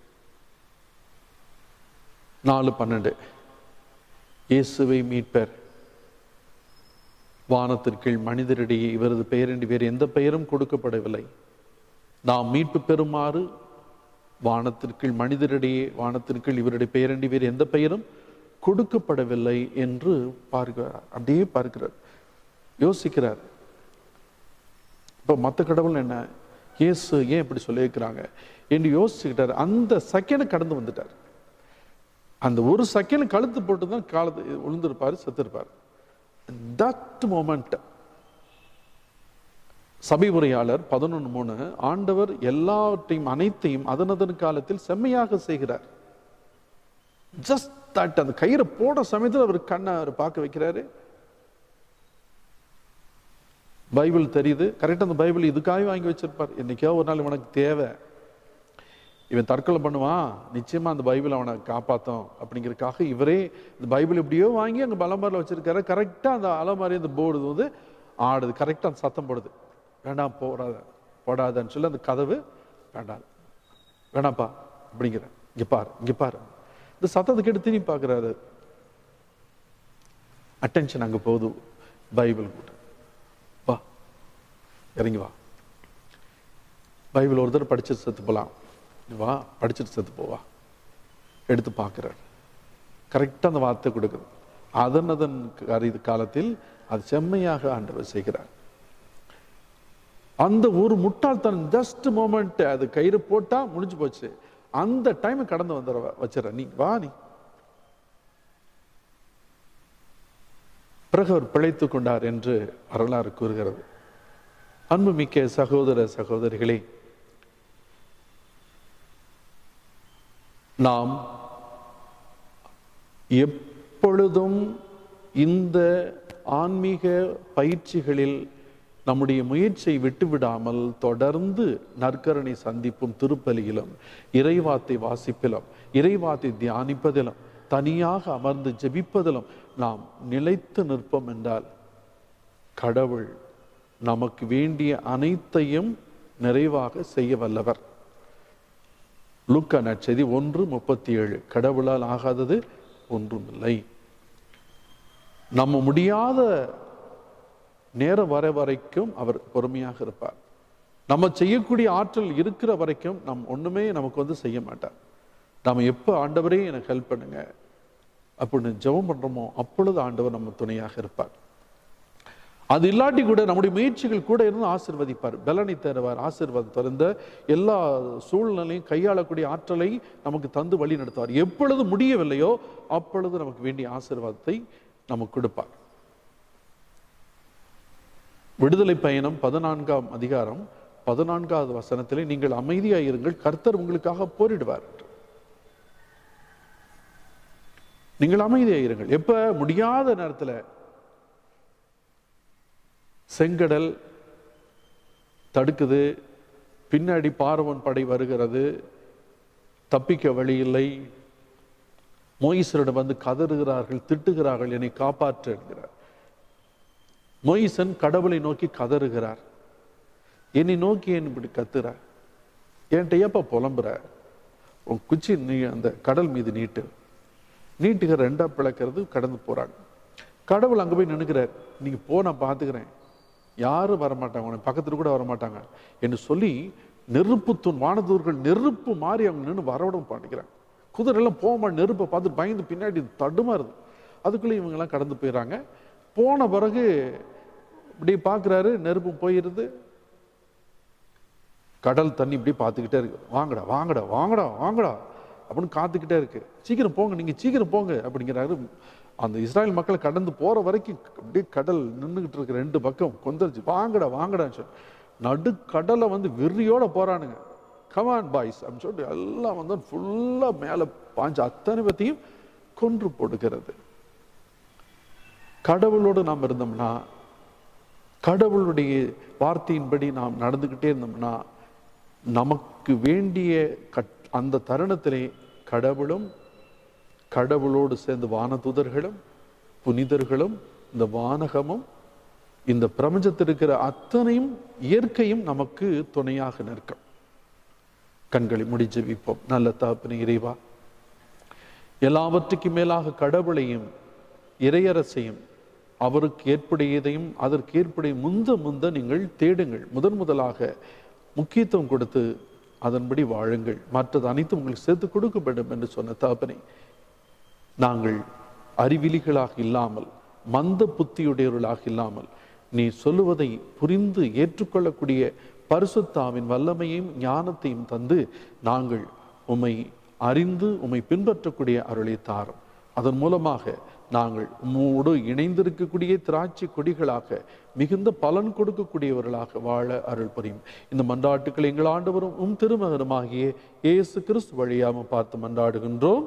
Speaker 1: நாலு பன்னெண்டு இயேசுவை மீட்பர் வானத்திற்கீழ் மனிதரிடையே இவரது பெயரின்றி வேறு எந்த பெயரும் கொடுக்கப்படவில்லை நாம் மீட்பு பெறுமாறு வானத்திற்கீழ் மனிதரிடையே வானத்திற்கீழ் இவருடைய பெயரின்றி வேறு எந்த பெயரும் கொடுக்கப்படவில்லை என்று பார்க்கிறார் அப்படியே பார்க்கிறார் யோசிக்கிறார் இப்போ மற்ற கடவுள் என்ன இயேசு ஏன் இப்படி சொல்லியிருக்கிறாங்க என்று யோசிச்சுக்கிட்டார் அந்த செகண்ட் கடந்து வந்துட்டார் அந்த ஒரு செகண்ட் கழுத்து போட்டு தான் காலத்து விழுந்திருப்பாரு செத்திருப்பார் தட் மொமெண்ட் சபை உரையாளர் பதினொன்று மூணு ஆண்டவர் எல்லாவற்றையும் அனைத்தையும் அதனதன் காலத்தில் செம்மையாக செய்கிறார் ஜஸ்ட் தட் அந்த கயிறை போட சமயத்தில் அவர் கண்ணை அவர் பார்க்க வைக்கிறாரு பைபிள் தெரியுது கரெக்டாக அந்த பைபிள் இதுக்காக வாங்கி வச்சிருப்பார் என்னைக்கோ ஒரு நாள் இவனுக்கு தேவை இவன் தற்கொலை பண்ணுவான் நிச்சயமா அந்த பைபிள் அவனை காப்பாத்தும் அப்படிங்கிறதுக்காக இவரே இந்த பைபிள் எப்படியோ வாங்கி அங்கே பலம்பரில் வச்சிருக்காரு கரெக்டாக அந்த அலமாரி அந்த போர்டு வந்து ஆடுது கரெக்டாக அந்த சத்தம் போடுது வேண்டாம் போடாத போடாதன்னு சொல்லி அந்த கதவு வேண்டாம் வேணாப்பா அப்படிங்கிற இங்க பாரு இங்க பாரு இந்த சத்தத்தை கேட்டு திரும்பி பார்க்குறாரு அட்டென்ஷன் அங்கே போகுது பைபிள் கூட வா இறங்கி வா பைபிள் ஒரு தடவை படிச்சுட்டு செத்து போகலாம் வா படிச்சுட்டு செத்து போவா எடுத்து பார்க்குறார் கரெக்டாக அந்த வார்த்தை கொடுக்குது அதன் அதன் அறிது காலத்தில் அது செம்மையாக ஆண்டவர் செய்கிறார் அந்த ஒரு முட்டாள்தனம் ஜஸ்ட் மோமெண்ட் அது கயிறு போட்டா முடிஞ்சு போச்சு அந்த டைம் கடந்து வந்துட வச்சிடற நீ வா நீ பிறகு அவர் பிழைத்துக் கொண்டார் என்று வரலாறு கூறுகிறது அன்புமிக்க சகோதர சகோதரிகளே நாம் எப்பொழுதும் இந்த ஆன்மீக பயிற்சிகளில் நம்முடைய முயற்சியை விட்டுவிடாமல் தொடர்ந்து நற்கரணை சந்திப்பும் திருப்பலியிலும் இறைவாத்தை வாசிப்பிலும் இறைவாத்தை தியானிப்பதிலும் தனியாக அமர்ந்து ஜெபிப்பதிலும் நாம் நிலைத்து நிற்போம் என்றால் கடவுள் நமக்கு வேண்டிய அனைத்தையும் நிறைவாக செய்ய வல்லவர் லூக்கா நற்செய்தி ஒன்று முப்பத்தி ஏழு கடவுளால் ஆகாதது ஒன்றுமில்லை நம்ம முடியாத நேரம் வர வரைக்கும் அவர் பொறுமையாக இருப்பார் நம்ம செய்யக்கூடிய ஆற்றல் இருக்கிற வரைக்கும் நம் ஒண்ணுமே நமக்கு வந்து செய்ய மாட்டார் நாம எப்போ ஆண்டவரே எனக்கு ஹெல்ப் பண்ணுங்க அப்படின்னு ஜெபம் பண்றோமோ அப்பொழுது ஆண்டவர் நம்ம துணையாக இருப்பார் அது இல்லாட்டி கூட நம்முடைய முயற்சிகள் கூட இருந்து ஆசிர்வதிப்பார் பலனை தருவார் ஆசீர்வாதம் தருந்த எல்லா சூழ்நிலையும் கையாளக்கூடிய ஆற்றலை நமக்கு தந்து வழி நடத்துவார் எப்பொழுது முடியவில்லையோ அப்பொழுது நமக்கு வேண்டிய ஆசீர்வாதத்தை நமக்கு கொடுப்பார் விடுதலை பயணம் பதினான்காம் அதிகாரம் பதினான்காவது வசனத்திலே நீங்கள் அமைதியாய் இருங்கள் கர்த்தர் உங்களுக்காக போரிடுவார் என்று. நீங்கள் அமைதியாய் இருங்கள் எப்ப முடியாத நேரத்துல செங்கடல் தடுக்குது பின்னாடி பார்வன் படை வருகிறது தப்பிக்க வழி இல்லை மோயிசரிடம் வந்து கதறுகிறார்கள் திட்டுகிறார்கள் என்னை காப்பாற்று என்கிறார் மொய்சன் கடவுளை நோக்கி கதறுகிறார் என்னை நோக்கி ஏன் இப்படி கத்துற என்கிட்ட ஏப்பா புலம்புற உன் குச்சி நீ அந்த கடல் மீது நீட்டு நீட்டுக ரெண்டா பிளக்கிறது கடந்து போறாங்க கடவுள் அங்க போய் நின்னுக்கிறார் நீங்க போ நான் பாத்துக்கிறேன் யாரும் வரமாட்டாங்க உனக்கு பக்கத்துல கூட வரமாட்டாங்க என்று சொல்லி நெருப்பு தூண் வானதூர்கள் நெருப்பு மாறி அவங்க நின்று வரவிட பாண்டிக்கிறாங்க குதிரை எல்லாம் போமா நெருப்பை பார்த்து பயந்து பின்னாடி தடுமாறுது அதுக்குள்ளே இவங்கெல்லாம் கடந்து போயிடுறாங்க போன பிறகு இப்படி பார்க்குறாரு நெருப்பு போயிருது கடல் தண்ணி இப்படி பார்த்துக்கிட்டே இருக்கு வாங்கடா வாங்கடா வாங்கடா வாங்கடா அப்படின்னு காத்துக்கிட்டே இருக்கு சீக்கிரம் போங்க நீங்க சீக்கிரம் போங்க அப்படிங்கிறாரு அந்த இஸ்ராயல் மக்களை கடந்து போற வரைக்கும் அப்படியே கடல் நின்றுகிட்டு இருக்கு ரெண்டு பக்கம் கொந்தரிச்சு வாங்கடா வாங்கடான்னு சொல்லி நடுக்கடலை வந்து வெறியோட போறானுங்க கமான் பாய்ஸ் அப்படின்னு சொல்லிட்டு எல்லாம் வந்து ஃபுல்லா மேல பாஞ்சு அத்தனை பத்தியும் கொன்று போடுகிறது கடவுளோடு நாம் இருந்தோம்னா கடவுளுடைய வார்த்தையின்படி நாம் நடந்துக்கிட்டே இருந்தோம்னா நமக்கு வேண்டிய கட் அந்த தருணத்திலே கடவுளும் கடவுளோடு சேர்ந்து வானதூதர்களும் புனிதர்களும் இந்த வானகமும் இந்த பிரபஞ்சத்தில் இருக்கிற அத்தனையும் இயற்கையும் நமக்கு துணையாக நிற்கும் கண்களை முடி ஜெபிப்போம் நல்ல தாப்பின இறைவா எல்லாவற்றுக்கும் மேலாக கடவுளையும் இறையரசையும் அவருக்கு ஏற்புடையதையும் அதற்கு ஏற்புடைய முந்த முந்த நீங்கள் தேடுங்கள் முதன் முதலாக முக்கியத்துவம் கொடுத்து அதன்படி வாழுங்கள் மற்றது அனைத்தும் உங்களுக்கு சேர்த்து கொடுக்கப்படும் என்று சொன்ன தாப்பனை நாங்கள் அறிவிலிகளாக இல்லாமல் மந்த புத்தியுடையவர்களாக இல்லாமல் நீ சொல்லுவதை புரிந்து ஏற்றுக்கொள்ளக்கூடிய பரிசுத்தாவின் வல்லமையும் ஞானத்தையும் தந்து நாங்கள் உம்மை அறிந்து உம்மை பின்பற்றக்கூடிய அருளை தாரும் அதன் மூலமாக நாங்கள் உம்மோடு இணைந்திருக்கக்கூடிய திராட்சை கொடிகளாக மிகுந்த பலன் கொடுக்கக்கூடியவர்களாக வாழ அருள் புரியும் இந்த மன்றாட்டுக்களை எங்கள் ஆண்டவரும் உம் திருமகனுமாகிய இயேசு கிறிஸ்து வழியாம பார்த்து மன்றாடுகின்றோம்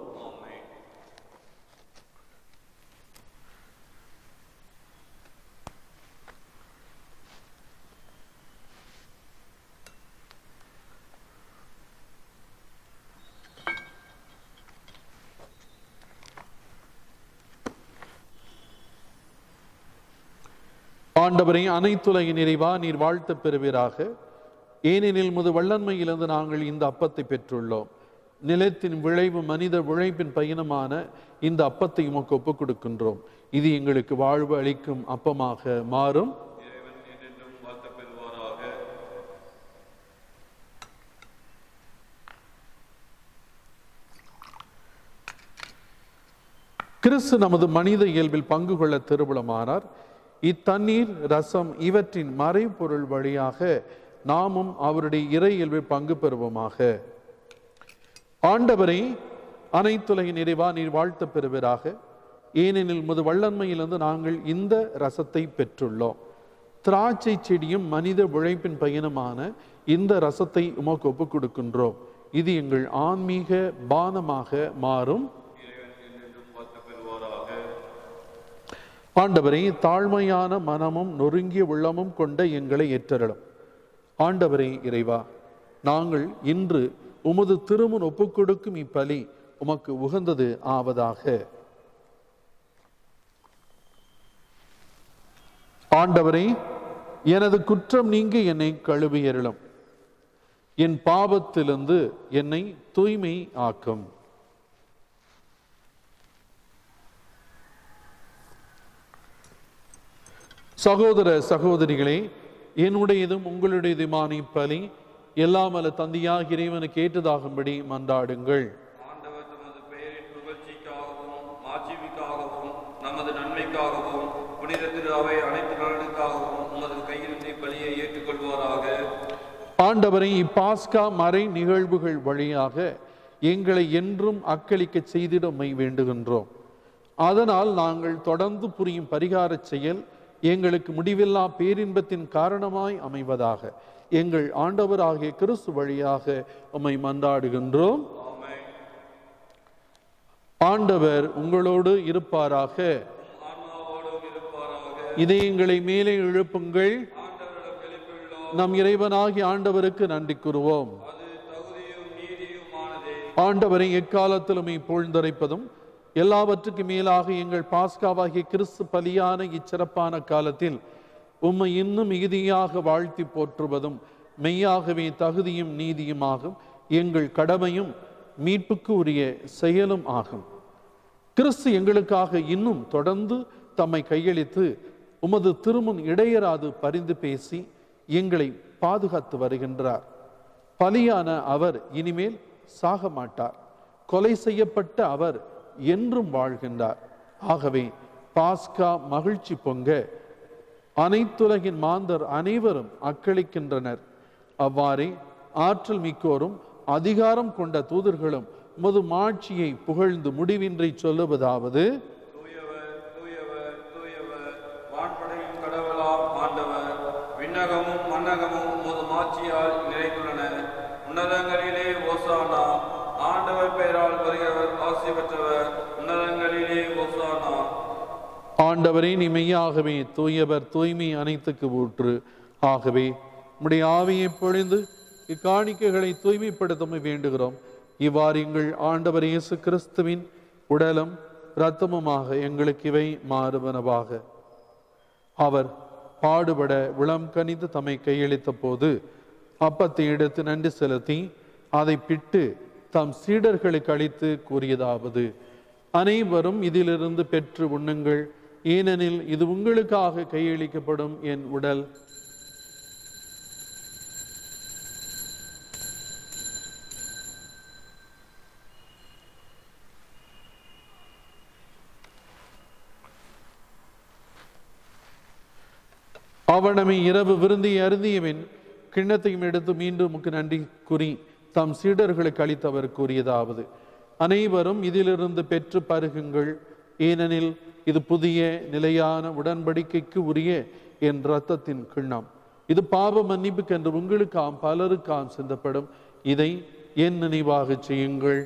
Speaker 1: ஆண்டவரை அனைத்துலகின் நிறைவா நீர் வாழ்த்து பெறுவீராக ஏனெனில் முது வல்லன்மையிலிருந்து நாங்கள் இந்த அப்பத்தை பெற்றுள்ளோம் நிலத்தின் விளைவு மனித உழைப்பின் பயணமான இந்த அப்பத்தை உமக்கு ஒப்புக் கொடுக்கின்றோம் இது எங்களுக்கு வாழ்வு அளிக்கும் அப்பமாக மாறும்
Speaker 2: இறைவன் என்றென்றும் வாழ்த்து பெறுவாராக
Speaker 1: கிறிஸ்து நமது மனித இயல்பில் பங்கு கொள்ள திருவுளமானார் இத்தண்ணீர் ரசம் இவற்றின் மறைபொருள் வழியாக நாமும் அவருடைய இறை இயல்பில் பங்கு பெறுவோமாக ஆண்டவரை அனைத்துலகின் நிறைவா நீர் வாழ்த்து பெறுவீராக ஏனெனில் முது வல்லன்மையிலிருந்து நாங்கள் இந்த ரசத்தை பெற்றுள்ளோம் திராட்சை செடியும் மனித உழைப்பின் பயணமான இந்த ரசத்தை உமக்கு ஒப்புக் கொடுக்கின்றோம் இது எங்கள் ஆன்மீக பானமாக மாறும்
Speaker 2: இறைவன் என்றென்றும் வாழ்த்து பெறுவாராக
Speaker 1: ஆண்டவரே தாழ்மையான மனமும் நொறுங்கிய உள்ளமும் கொண்ட எங்களை ஏற்றருளும் ஆண்டவரே இறைவா நாங்கள் இன்று உமது திருமுன் ஒப்புக்கொடுக்கும் இப்பலி உமக்கு உகந்தது ஆவதாக ஆண்டவரே எனது குற்றம் நீங்கி என்னை கழுவியருளும் என் பாவத்திலிருந்து என்னை தூய்மை ஆக்கும் சகோதர சகோதரிகளே என்னுடையதும் உங்களுடையதுமான இப்பலி எல்லாம் அல்ல தந்தையாக இறைவனுக்கு ஏற்றதாகும்படி மன்றாடுங்கள்
Speaker 2: ஆண்டவர் தமது பெயரின் புகழ்ச்சிக்காகவும் மாட்சிமிக்காகவும் நமது நன்மைக்காகவும் புனித திரு அவை அனைத்து நலனுக்காகவும் உமது கையிலிருந்து பலியை ஏற்றுக்கொள்வாராக
Speaker 1: ஆண்டவரை இப்பாஸ்கா மறை நிகழ்வுகள் வழியாக எங்களை என்றும் அக்களிக்க செய்திட உம்மை வேண்டுகின்றோம் அதனால் நாங்கள் தொடர்ந்து புரியும் பரிகாரச் செயல் எங்களுக்கு முடிவில்லா பேரின்பத்தின் காரணமாய் அமைவதாக எங்கள் ஆண்டவராகிய கிறிஸ்து வழியாக உம்மை மன்றாடுகின்றோம்
Speaker 2: ஆமென்
Speaker 1: ஆண்டவர் உங்களோடு இருப்பாராக
Speaker 2: ஆன்மாவோடும் இருப்பாராக
Speaker 1: இதயங்களை மேலே எழுப்புங்கள்
Speaker 2: ஆண்டவரிடம் எழுப்பியுள்ளோம்
Speaker 1: நம் இறைவனாகிய ஆண்டவருக்கு நன்றி கூறுவோம்
Speaker 2: அது தகுதியும் நீதியுமானதே
Speaker 1: ஆண்டவரை எக்காலத்திலுமே புகழ்ந்துரைப்பதும் எல்லாவற்றுக்கும் மேலாக எங்கள் பாஸ்காவாகிய கிறிஸ்து பலியான இச்சிறப்பான காலத்தில் உம்மை இன்னும் மிகுதியாக வாழ்த்தி போற்றுவதும் மெய்யாகவே தகுதியும் நீதியுமாகும் எங்கள் கடமையும் மீட்புக்கு உரிய செயலும் ஆகும் கிறிஸ்து எங்களுக்காக இன்னும் தொடர்ந்து தம்மை கையளித்து உமது திருமுன் இடையராது பரிந்து பேசி எங்களை பாதுகாத்து வருகின்றார் பலியான அவர் இனிமேல் சாக மாட்டார் கொலை செய்யப்பட்ட அவர் என்றும் வாழ்கின்றார் ஆகவே பாஸ்கா மகிழ்ச்சி பொங்க அனைத்துலகின் மாந்தர் அனைவரும் அக்களிக்கின்றனர் அவ்வாறே ஆற்றல் மிக்கோரும் அதிகாரம் கொண்ட தூதர்களும் உமது மாட்சியை புகழ்ந்து முடிவின்றி சொல்லுவதாவது
Speaker 2: தூயவர் தூயவர் தூயவர் வான்படையும் கடவுளாம் ஆண்டவர் விண்ணகமும் மன்னகமும் உமது மாட்சியால் நிறைந்துள்ளன உன்னதங்களிலே ஓசானா ஆண்டவர் பெயரால் வருகிறவர் ஆசி பெற்றவர் உன்னதங்களிலே ஓசானா
Speaker 1: ஆண்டவரே நீ மெய்யாகவே தூயவர் தூய்மை அனைத்துக்கு ஊற்று ஆகவே உம்முடைய ஆவியை பொழிந்து இக்காணிக்கைகளை தூய்மைப்படுத்த வேண்டுகிறோம் இவ்வாறு எங்கள் ஆண்டவர் இயேசு கிறிஸ்துவின் உடலும் இரத்தமுமாக எங்களுக்கு இவை மாறுவனவாக அவர் பாடுபட விளம் கனிந்து தம்மை கையளித்த போது அப்பத்தை எடுத்து நன்றி செலுத்தி அதை பிட்டு தம் சீடர்களுக்கு அளித்து கூறியதாவது அனைவரும் இதிலிருந்து பெற்று உண்ணுங்கள் ஏனெனில் இது உங்களுக்காக கையளிக்கப்படும் என் உடல் அவனமை இரவு விருந்தி அருந்தியவன் கிண்ணத்தையும் எடுத்து மீண்டும் உமக்கு நன்றி கூறி தம் சீடர்களுக்கு அளித்தவர் கூறியதாவது அனைவரும் இதிலிருந்து பெற்று பருகுங்கள் ஏனெனில் இது புதிய நிலையான உடன்படிக்கைக்கு உரிய என் இரத்தத்தின் கிண்ணம் இது பாவ மன்னிப்புக்கென்று உங்களுக்காம் பலருக்காம் சிந்தப்படும் இதை என் நினைவாகச் செய்யுங்கள்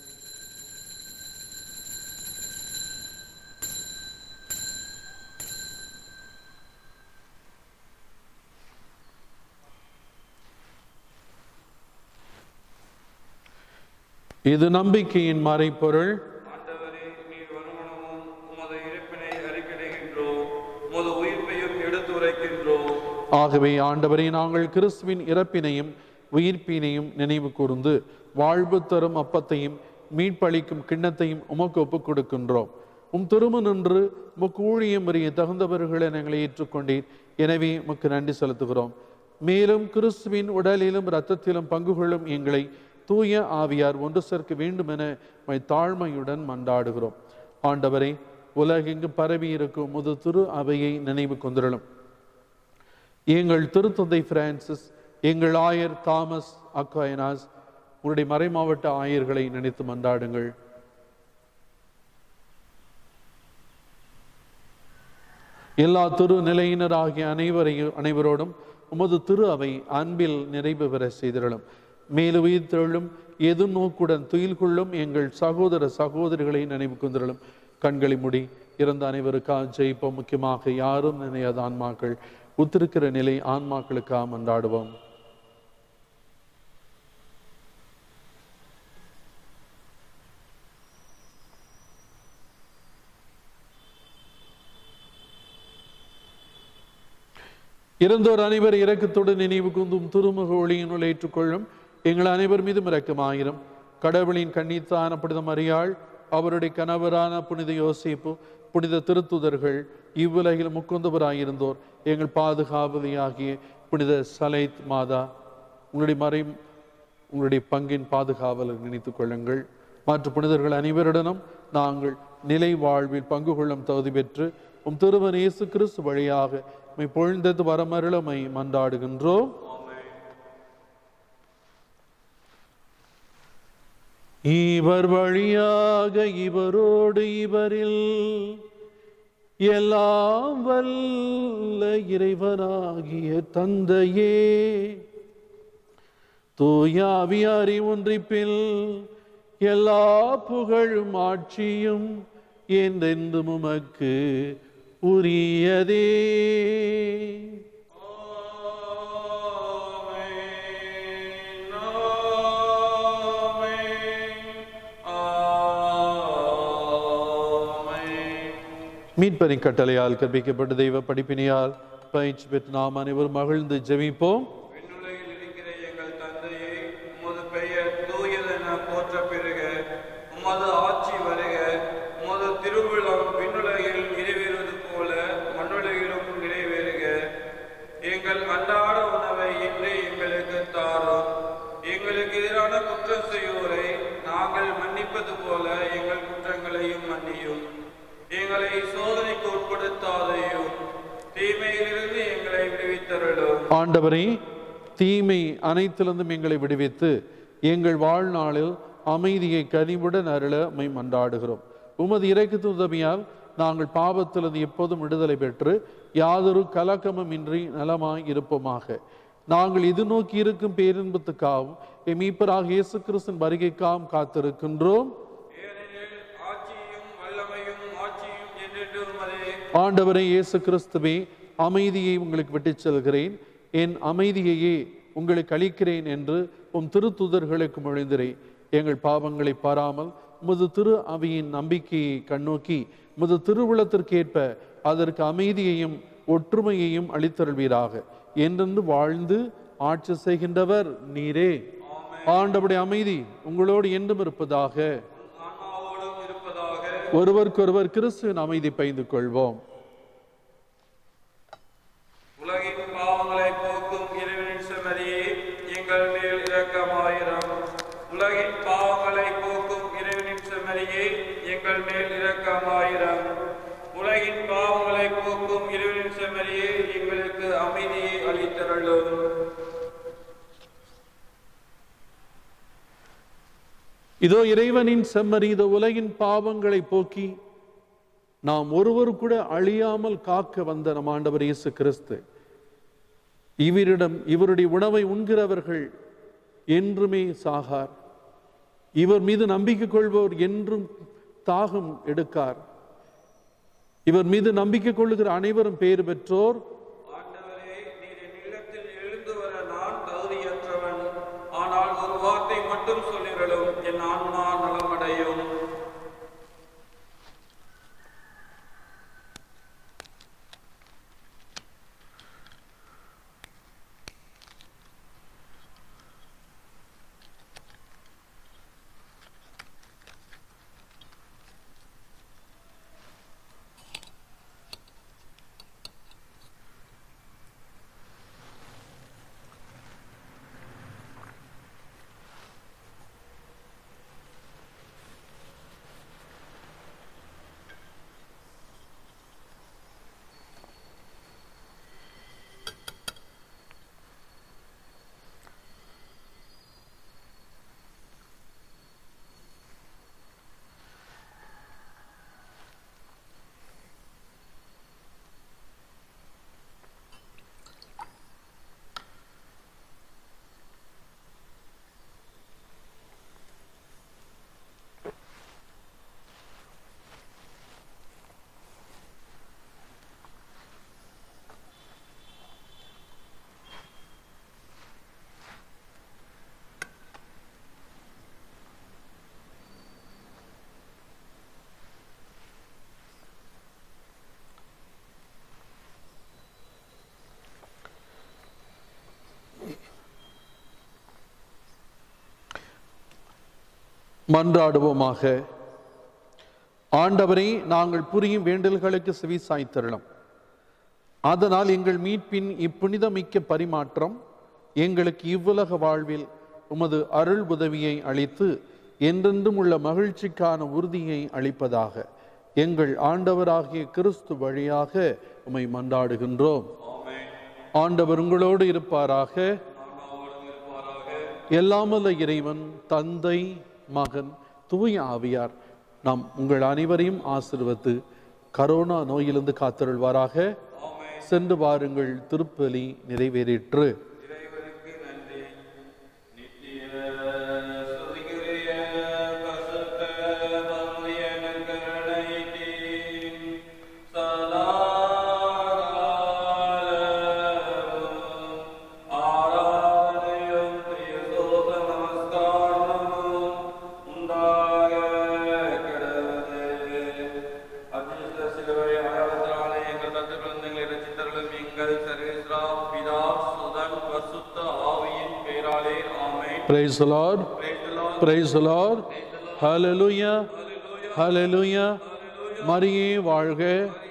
Speaker 1: இது நம்பிக்கையின் மறைப்பொருள்
Speaker 2: ஆண்டவரே நீர் வருமனமும் உமது இருப்பினை அறிக்கையிடுகின்றோம் உமது உயிர்ப்பையும் எடுத்துரைக்கின்றோம்
Speaker 1: ஆகவே ஆண்டவரே நாங்கள் கிறிஸ்துவின் இறப்பினையும் உயிர்ப்பினையும் நினைவு கூர்ந்து வாழ்வு தரும் அப்பத்தையும் மீட்பளிக்கும் கிண்ணத்தையும் உமக்கு ஒப்புக் கொடுக்கின்றோம் உம் திரும நின்று உமக்கு ஊழியம் அறிய தகுந்தவர்களை நாங்கள் ஏற்றுக்கொண்டீர் எனவே உமக்கு நன்றி செலுத்துகிறோம் மேலும் கிறிஸ்துவின் உடலிலும் இரத்தத்திலும் பங்கு கொள்ளும் எங்களை தூய ஆவியார் ஒன்று சேர்க்க வேண்டும் என உம்மை தாழ்மையுடன் மன்றாடுகிறோம் ஆண்டவரே உலகெங்கும் பரவி இருக்கும் முது திரு அவையை நினைவு கொண்டிரலும் எங்கள் திருத்தந்தை பிரான்சிஸ் எங்கள் ஆயர் தாமஸ் அக்வாயனாஸ் உங்களுடைய மறைமாவட்ட ஆயர்களை நினைத்து மன்றாடுங்கள் எல்லா திரு நிலையினராகிய அனைவரையும் அனைவரோடும் உமது திரு அவை அன்பில் நிறைவு பெற செய்திடலும் மேலும் உயிர்த்தெழும் எது நோக்குடன் துயில் கொள்ளும் எங்கள் சகோதர சகோதரிகளை நினைவு கொண்டிரலும் கண்களை முடி இறந்த அனைவருக்காக ஜெயிப்போம் முக்கியமாக யாரும் நினையாத ஆன்மாக்கள் உத்திருக்கிற நிலை ஆன்மாக்களுக்காக மன்றாடுவோம் இறந்தோர் அனைவர் இரக்கத்தோடு நினைவு கூந்தும் திருமுக ஒளியினுள் ஏற்றுக்கொள்ளும் எங்கள் அனைவர் மீதும் இரக்கமாயிரும் கடவுளின் கண்ணீத்தான புனித மரியாள் அவருடைய கணவரான புனித யோசிப்பு புனித திருத்துதர்கள் இவ்வுலகில் முக்குந்தவராயிருந்தோர் எங்கள் பாதுகாவலியாகிய புனித சலைத் மாதா உங்களுடைய மறை உங்களுடைய பங்கின் பாதுகாவலை நினைத்துக் கொள்ளுங்கள் மற்ற புனிதர்கள் அனைவருடனும் நாங்கள் நிலை வாழ்வில் பங்கு கொள்ளும் தகுதி பெற்று உம் திருவன் இயேசு கிறிஸ்து வழியாக மை பொழுந்தது வரமருளமை மன்றாடுகின்றோம் இவர் வழியாக இவரோடு இவரில் எல்லாம் வல்ல இறைவனாகிய தந்தையே தூயாவியாரி ஒன்றிப்பில் எல்லா புகழும் ஆட்சியும் என்றென்றும் உமக்கு உரியதே மீட்பரின் கட்டளையால் கற்பிக்கப்பட்ட தெய்வ படிப்பினையால் பயிற்சி பெற்று நாம் அனைவரும் மகிழ்ந்து ஜெபிப்போம்
Speaker 2: விண்ணுலகில் இருக்கிற எங்கள் தந்தையே உமது பெயர் தூயதென போற்ற பெறுக உமது ஆட்சி வருக உமது திருவிழம் விண்ணுலகில் நிறைவேறுவது போல மண்ணுலகிலும் நிறைவேறுக எங்கள் அன்றாட உணவை இன்று எங்களுக்கு தாரும் எங்களுக்கு எதிரான குற்றம் செய்வோரை நாங்கள் மன்னிப்பது போல எங்கள் குற்றங்களையும் மன்னியும் எங்களை சோதனைக்கு உட்படுத்தாதையும் தீமையிலிருந்து எங்களை விடுவித்தருளும்
Speaker 1: ஆண்டவரே தீமை அனைத்திலிருந்தும் எங்களை விடுவித்து எங்கள் வாழ்நாளில் அமைதியை கனிவுடன் அருள மை மன்றாடுகிறோம் உமது இறைக்கு உதவியால் நாங்கள் பாவத்திலிருந்து எப்போதும் விடுதலை பெற்று யாதொரு கலக்கமும் இன்றி நலமாய் இருப்போமாக நாங்கள் இது நோக்கி இருக்கும் பேரின்பத்துக்காகவும் எமீப்பராக இயேசு கிறிஸ்தின் வருகைக்காகவும் காத்திருக்கின்றோம்
Speaker 2: ஏனெனில் ஆட்சியும் வல்லமையும் ஆட்சியும் என்றென்றும் உமதே
Speaker 1: ஆண்டவரே இயேசு கிறிஸ்துவே அமைதியை உங்களுக்கு விட்டுச் செல்கிறேன் என் அமைதியையே உங்களுக்கு அளிக்கிறேன் என்று உம் திருத்துதர்களுக்கு மொழிந்திரேன் எங்கள் பாவங்களை பாராமல் உமது திரு அவையின் நம்பிக்கையை கண்ணோக்கி உமது திருவுளத்திற்கேற்ப அதற்கு அமைதியையும் ஒற்றுமையையும் அளித்தருள்வீராக என்றென்று வாழ்ந்து ஆட்சி செய்கின்றவர் நீரே ஆண்டவருடைய அமைதி உங்களோடு என்றும் இருப்பதாக
Speaker 2: ஆன்மாவோடும் இருப்பதாக
Speaker 1: ஒருவருக்கொருவர் கிறிஸ்துவின் அமைதி பைந்து கொள்வோம்
Speaker 2: உலகின் பாவங்களை போக்கும் இறைவனின் செமரியே எங்கள் மேல் இரக்கமாயிரம் உலகின் பாவங்களை போக்கும் இறைவனின் செமரியே எங்கள் மேல் இரக்கமாயிரம் உலகின் பாவங்களை போக்கும் இறைவனின் செமரியே எங்களுக்கு
Speaker 1: இதோ இறைவனின் செம்மறி இந்த உலகின் பாவங்களை போக்கி நாம் ஒருவர் கூட அழியாமல் காக்க வந்த நம் ஆண்டவர் இயேசு கிறிஸ்து இவரிடம் இவருடைய உணவை உண்கிறவர்கள் என்றுமே சாகார் இவர் மீது நம்பிக்கை கொள்பவர் என்றும் தாகம் எடுக்கார் இவர் மீது நம்பிக்கை கொள்ளுகிற அனைவரும் பேறு பெற்றோர்
Speaker 2: ஆண்டவரே நீர் என் இல்லத்தில் எழுந்து வர நான் தகுதியற்றவன் ஆனால் ஒரு வார்த்தை மட்டும் சொல்லிரலும் என் ஆன்மா நலமடையும்
Speaker 1: மன்றாடுவோமாக ஆண்டவரே நாங்கள் புரியும் வேண்டல்களுக்கு செவி சாய்த்தருளும் அதனால் எங்கள் மீட்பின் இப்புனிதமிக்க பரிமாற்றம் எங்களுக்கு இவ்வுலக வாழ்வில் உமது அருள் உதவியை அளித்து என்றென்றும் உள்ள மகிழ்ச்சிக்கான உறுதியை அளிப்பதாக எங்கள் ஆண்டவராகிய கிறிஸ்து வழியாக உம்மை மன்றாடுகின்றோம் ஆண்டவர் உங்களோடு இருப்பாராக எல்லாமல்ல இறைவன் தந்தை மகன் தூய ஆவியார் நாம் உங்கள் அனைவரையும் ஆசிர்வத்து கரோனா நோயிலிருந்து காத்தருள்வாராக சென்று வாருங்கள் திருப்பலி நிறைவேறிற்று
Speaker 2: இறைவனுக்கு நன்றி நித்திய சுதிக்குரிய பசுத்த மன்னிய நற்கருணைக்கு சதாகாலமும் ஆராதனையும் பிரியசோத நமஸ்காரமும் உண்டாக கிடவது. அதிர்ஷ்ட சிலுவை அடையாளத்தினாலே எங்கள் தத்து குழந்தைகளை ரசித்தருளும் எங்கள் சர்வேஸ்வரா, பிதா, சுதன், பரிசுத்த ஆவியின் பெயராலே ஆமென்.
Speaker 1: Praise the Lord.
Speaker 2: Praise the Lord.
Speaker 1: Praise the Lord. Hallelujah. Hallelujah. மரியே வாழ்க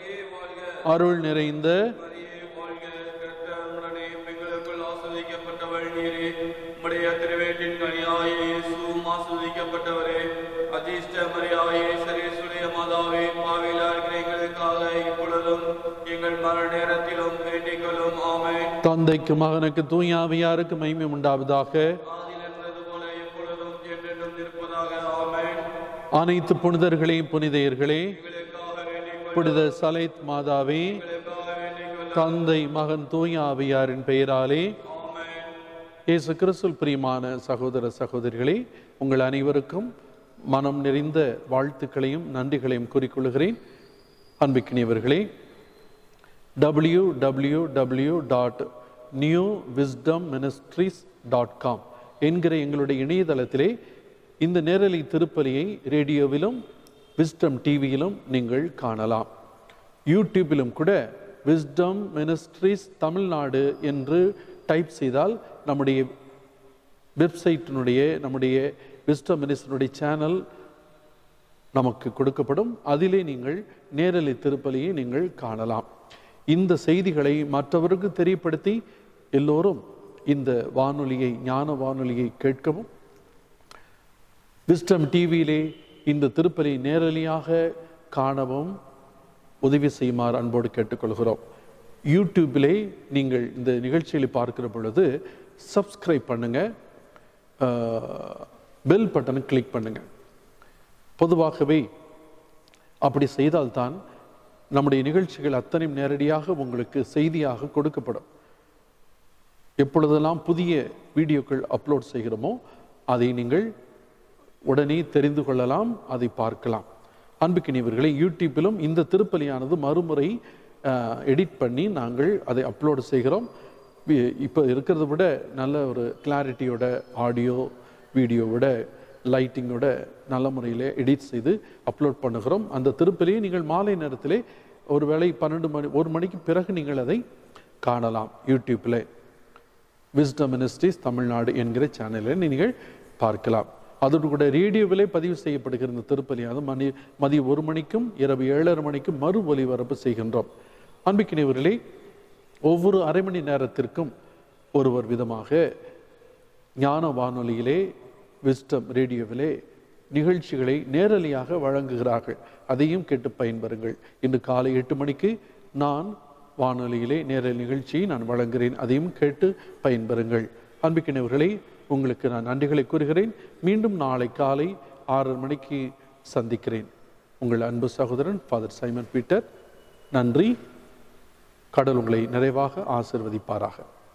Speaker 1: அருள் நிறைந்த
Speaker 2: மரியே வாழ்க, கர்த்தருடனே பெண்களுக்குள் ஆசீர்வதிக்கப்பட்டவள் நீரே. உம்முடைய திருவேற்றின் கனியாய இயேசுவும் ஆசீர்வதிக்கப்பட்டவரே. அதிர்ஷ்ட மரியாயே, சர்வேசுடைய மாதாவே, பாவிகளா இருக்கிற எங்களுக்காக இப்பொழுதும் எங்கள் மரண நேரத்திலும் வேண்டிக் கொள்ளும் ஆமென்
Speaker 1: தந்தைக்கு மகனுக்கு தூயாவியாருக்கு மகிமை உண்டாவதாக
Speaker 2: ஆதியில் இருந்தது போல எப்பொழுதும் என்றென்றும் இருப்பதாக ஆமென்
Speaker 1: அனைத்து புனிதர்களையும் புனிதையர்களே
Speaker 2: எங்களுக்காக வேண்டிக் கொள்ளும்
Speaker 1: புனித சலைத் மாதாவே
Speaker 2: எங்களுக்காக வேண்டிக் கொள்ளும்
Speaker 1: தந்தை மகன் தூய ஆவியாரின் பெயராலே
Speaker 2: ஆமென்
Speaker 1: இயேசு கிறிஸ்துவில் பிரியமான சகோதர சகோதரிகளே உங்கள் அனைவருக்கும் மனம் நிறைந்த வாழ்த்துக்களையும் நன்றிகளையும் கூறிக்கொள்கிறேன் அன்பிக்கினியவர்களே W W W dot New Wisdom Ministries dot com என்கிற எங்களுடைய இணையதளத்திலே இந்த நேரலை திருப்பலியை ரேடியோவிலும் விஸ்டம் டிவியிலும் நீங்கள் காணலாம் யூடியூபிலும் கூட விஸ்டம் மினிஸ்ட்ரிஸ் தமிழ்நாடு என்று டைப் செய்தால் நம்முடைய வெப்சைட்டினுடைய நம்முடைய விஸ்டம் மினிஸ்டருடைய சேனல் நமக்கு கொடுக்கப்படும் அதிலே நீங்கள் நேரலை திருப்பலியை நீங்கள் காணலாம் இந்த செய்திகளை மற்றவருக்கு தெரியப்படுத்தி எல்லோரும் இந்த வானொலியை ஞான வானொலியை கேட்கவும் விஸ்டம் டிவியிலே இந்த திருப்பலி நேரலையாக காணவும் உதவி செய்யுமாறு அன்போடு கேட்டுக்கொள்கிறோம் யூடியூபிலே நீங்கள் இந்த நிகழ்ச்சிகளை பார்க்கிற பொழுது சப்ஸ்கிரைப் பண்ணுங்க பெல் பட்டனை கிளிக் பண்ணுங்க பொதுவாகவே அப்படி செய்தால்தான் நம்முடைய நிகழ்ச்சிகள் அத்தனையும் நேரடியாக உங்களுக்கு செய்தியாக கொடுக்கப்படும் எப்பொழுதெல்லாம் புதிய வீடியோக்கள் அப்லோட் செய்கிறோமோ அதை நீங்கள் உடனே தெரிந்து கொள்ளலாம் அதை பார்க்கலாம் அன்புக்கினியவர்களை யூடியூப்பிலும் இந்த திருப்பலியானது மறுமுறை எடிட் பண்ணி நாங்கள் அதை அப்லோடு செய்கிறோம் வி- இப்போ இருக்கிறத விட நல்ல ஒரு கிளாரிட்டியோட ஆடியோ வீடியோவோட லைட்டிங்கோட நல்ல முறையில் எடிட் செய்து அப்லோட் பண்ணுகிறோம் அந்த திருப்பலியை நீங்கள் மாலை நேரத்திலே ஒரு வேளை பன்னெண்டு மணி ஒரு மணிக்கு பிறகு நீங்கள் அதை காணலாம் யூடியூப்பில் விஸ்டம் மினிஸ்ட்ரிஸ் தமிழ்நாடு என்கிற சேனலில் நீங்கள் பார்க்கலாம் அதோடு கூட ரேடியோவிலே பதிவு செய்யப்படுகிற இந்த திருப்பலியானது மணி மதியம் ஒரு மணிக்கும் இரவு ஏழரை மணிக்கும் மறு ஒலிபரப்பு செய்கின்றோம் அன்பிக்கினவர்களே ஒவ்வொரு அரை மணி நேரத்திற்கும் ஒருவர் விதமாக ஞான வானொலியிலே விஸ்டம் ரேடியோவிலே நிகழ்ச்சிகளை நேரலையாக வழங்குகிறார்கள் அதையும் கேட்டு பயன்பெறுங்கள் இன்று காலை எட்டு மணிக்கு நான் வானொலியிலே நேரல் நிகழ்ச்சியை நான் வழங்குகிறேன் அதையும் கேட்டு பயன்பெறுங்கள் அன்பிக்கினவர்களே உங்களுக்கு நான் நன்றிகளை கூறுகிறேன் மீண்டும் நாளை காலை ஆறரை மணிக்கு சந்திக்கிறேன் உங்கள் அன்பு சகோதரன் ஃபாதர் சைமன் பீட்டர் நன்றி கடவுள் உங்களை நிறைவாக ஆசிர்வதிப்பாராக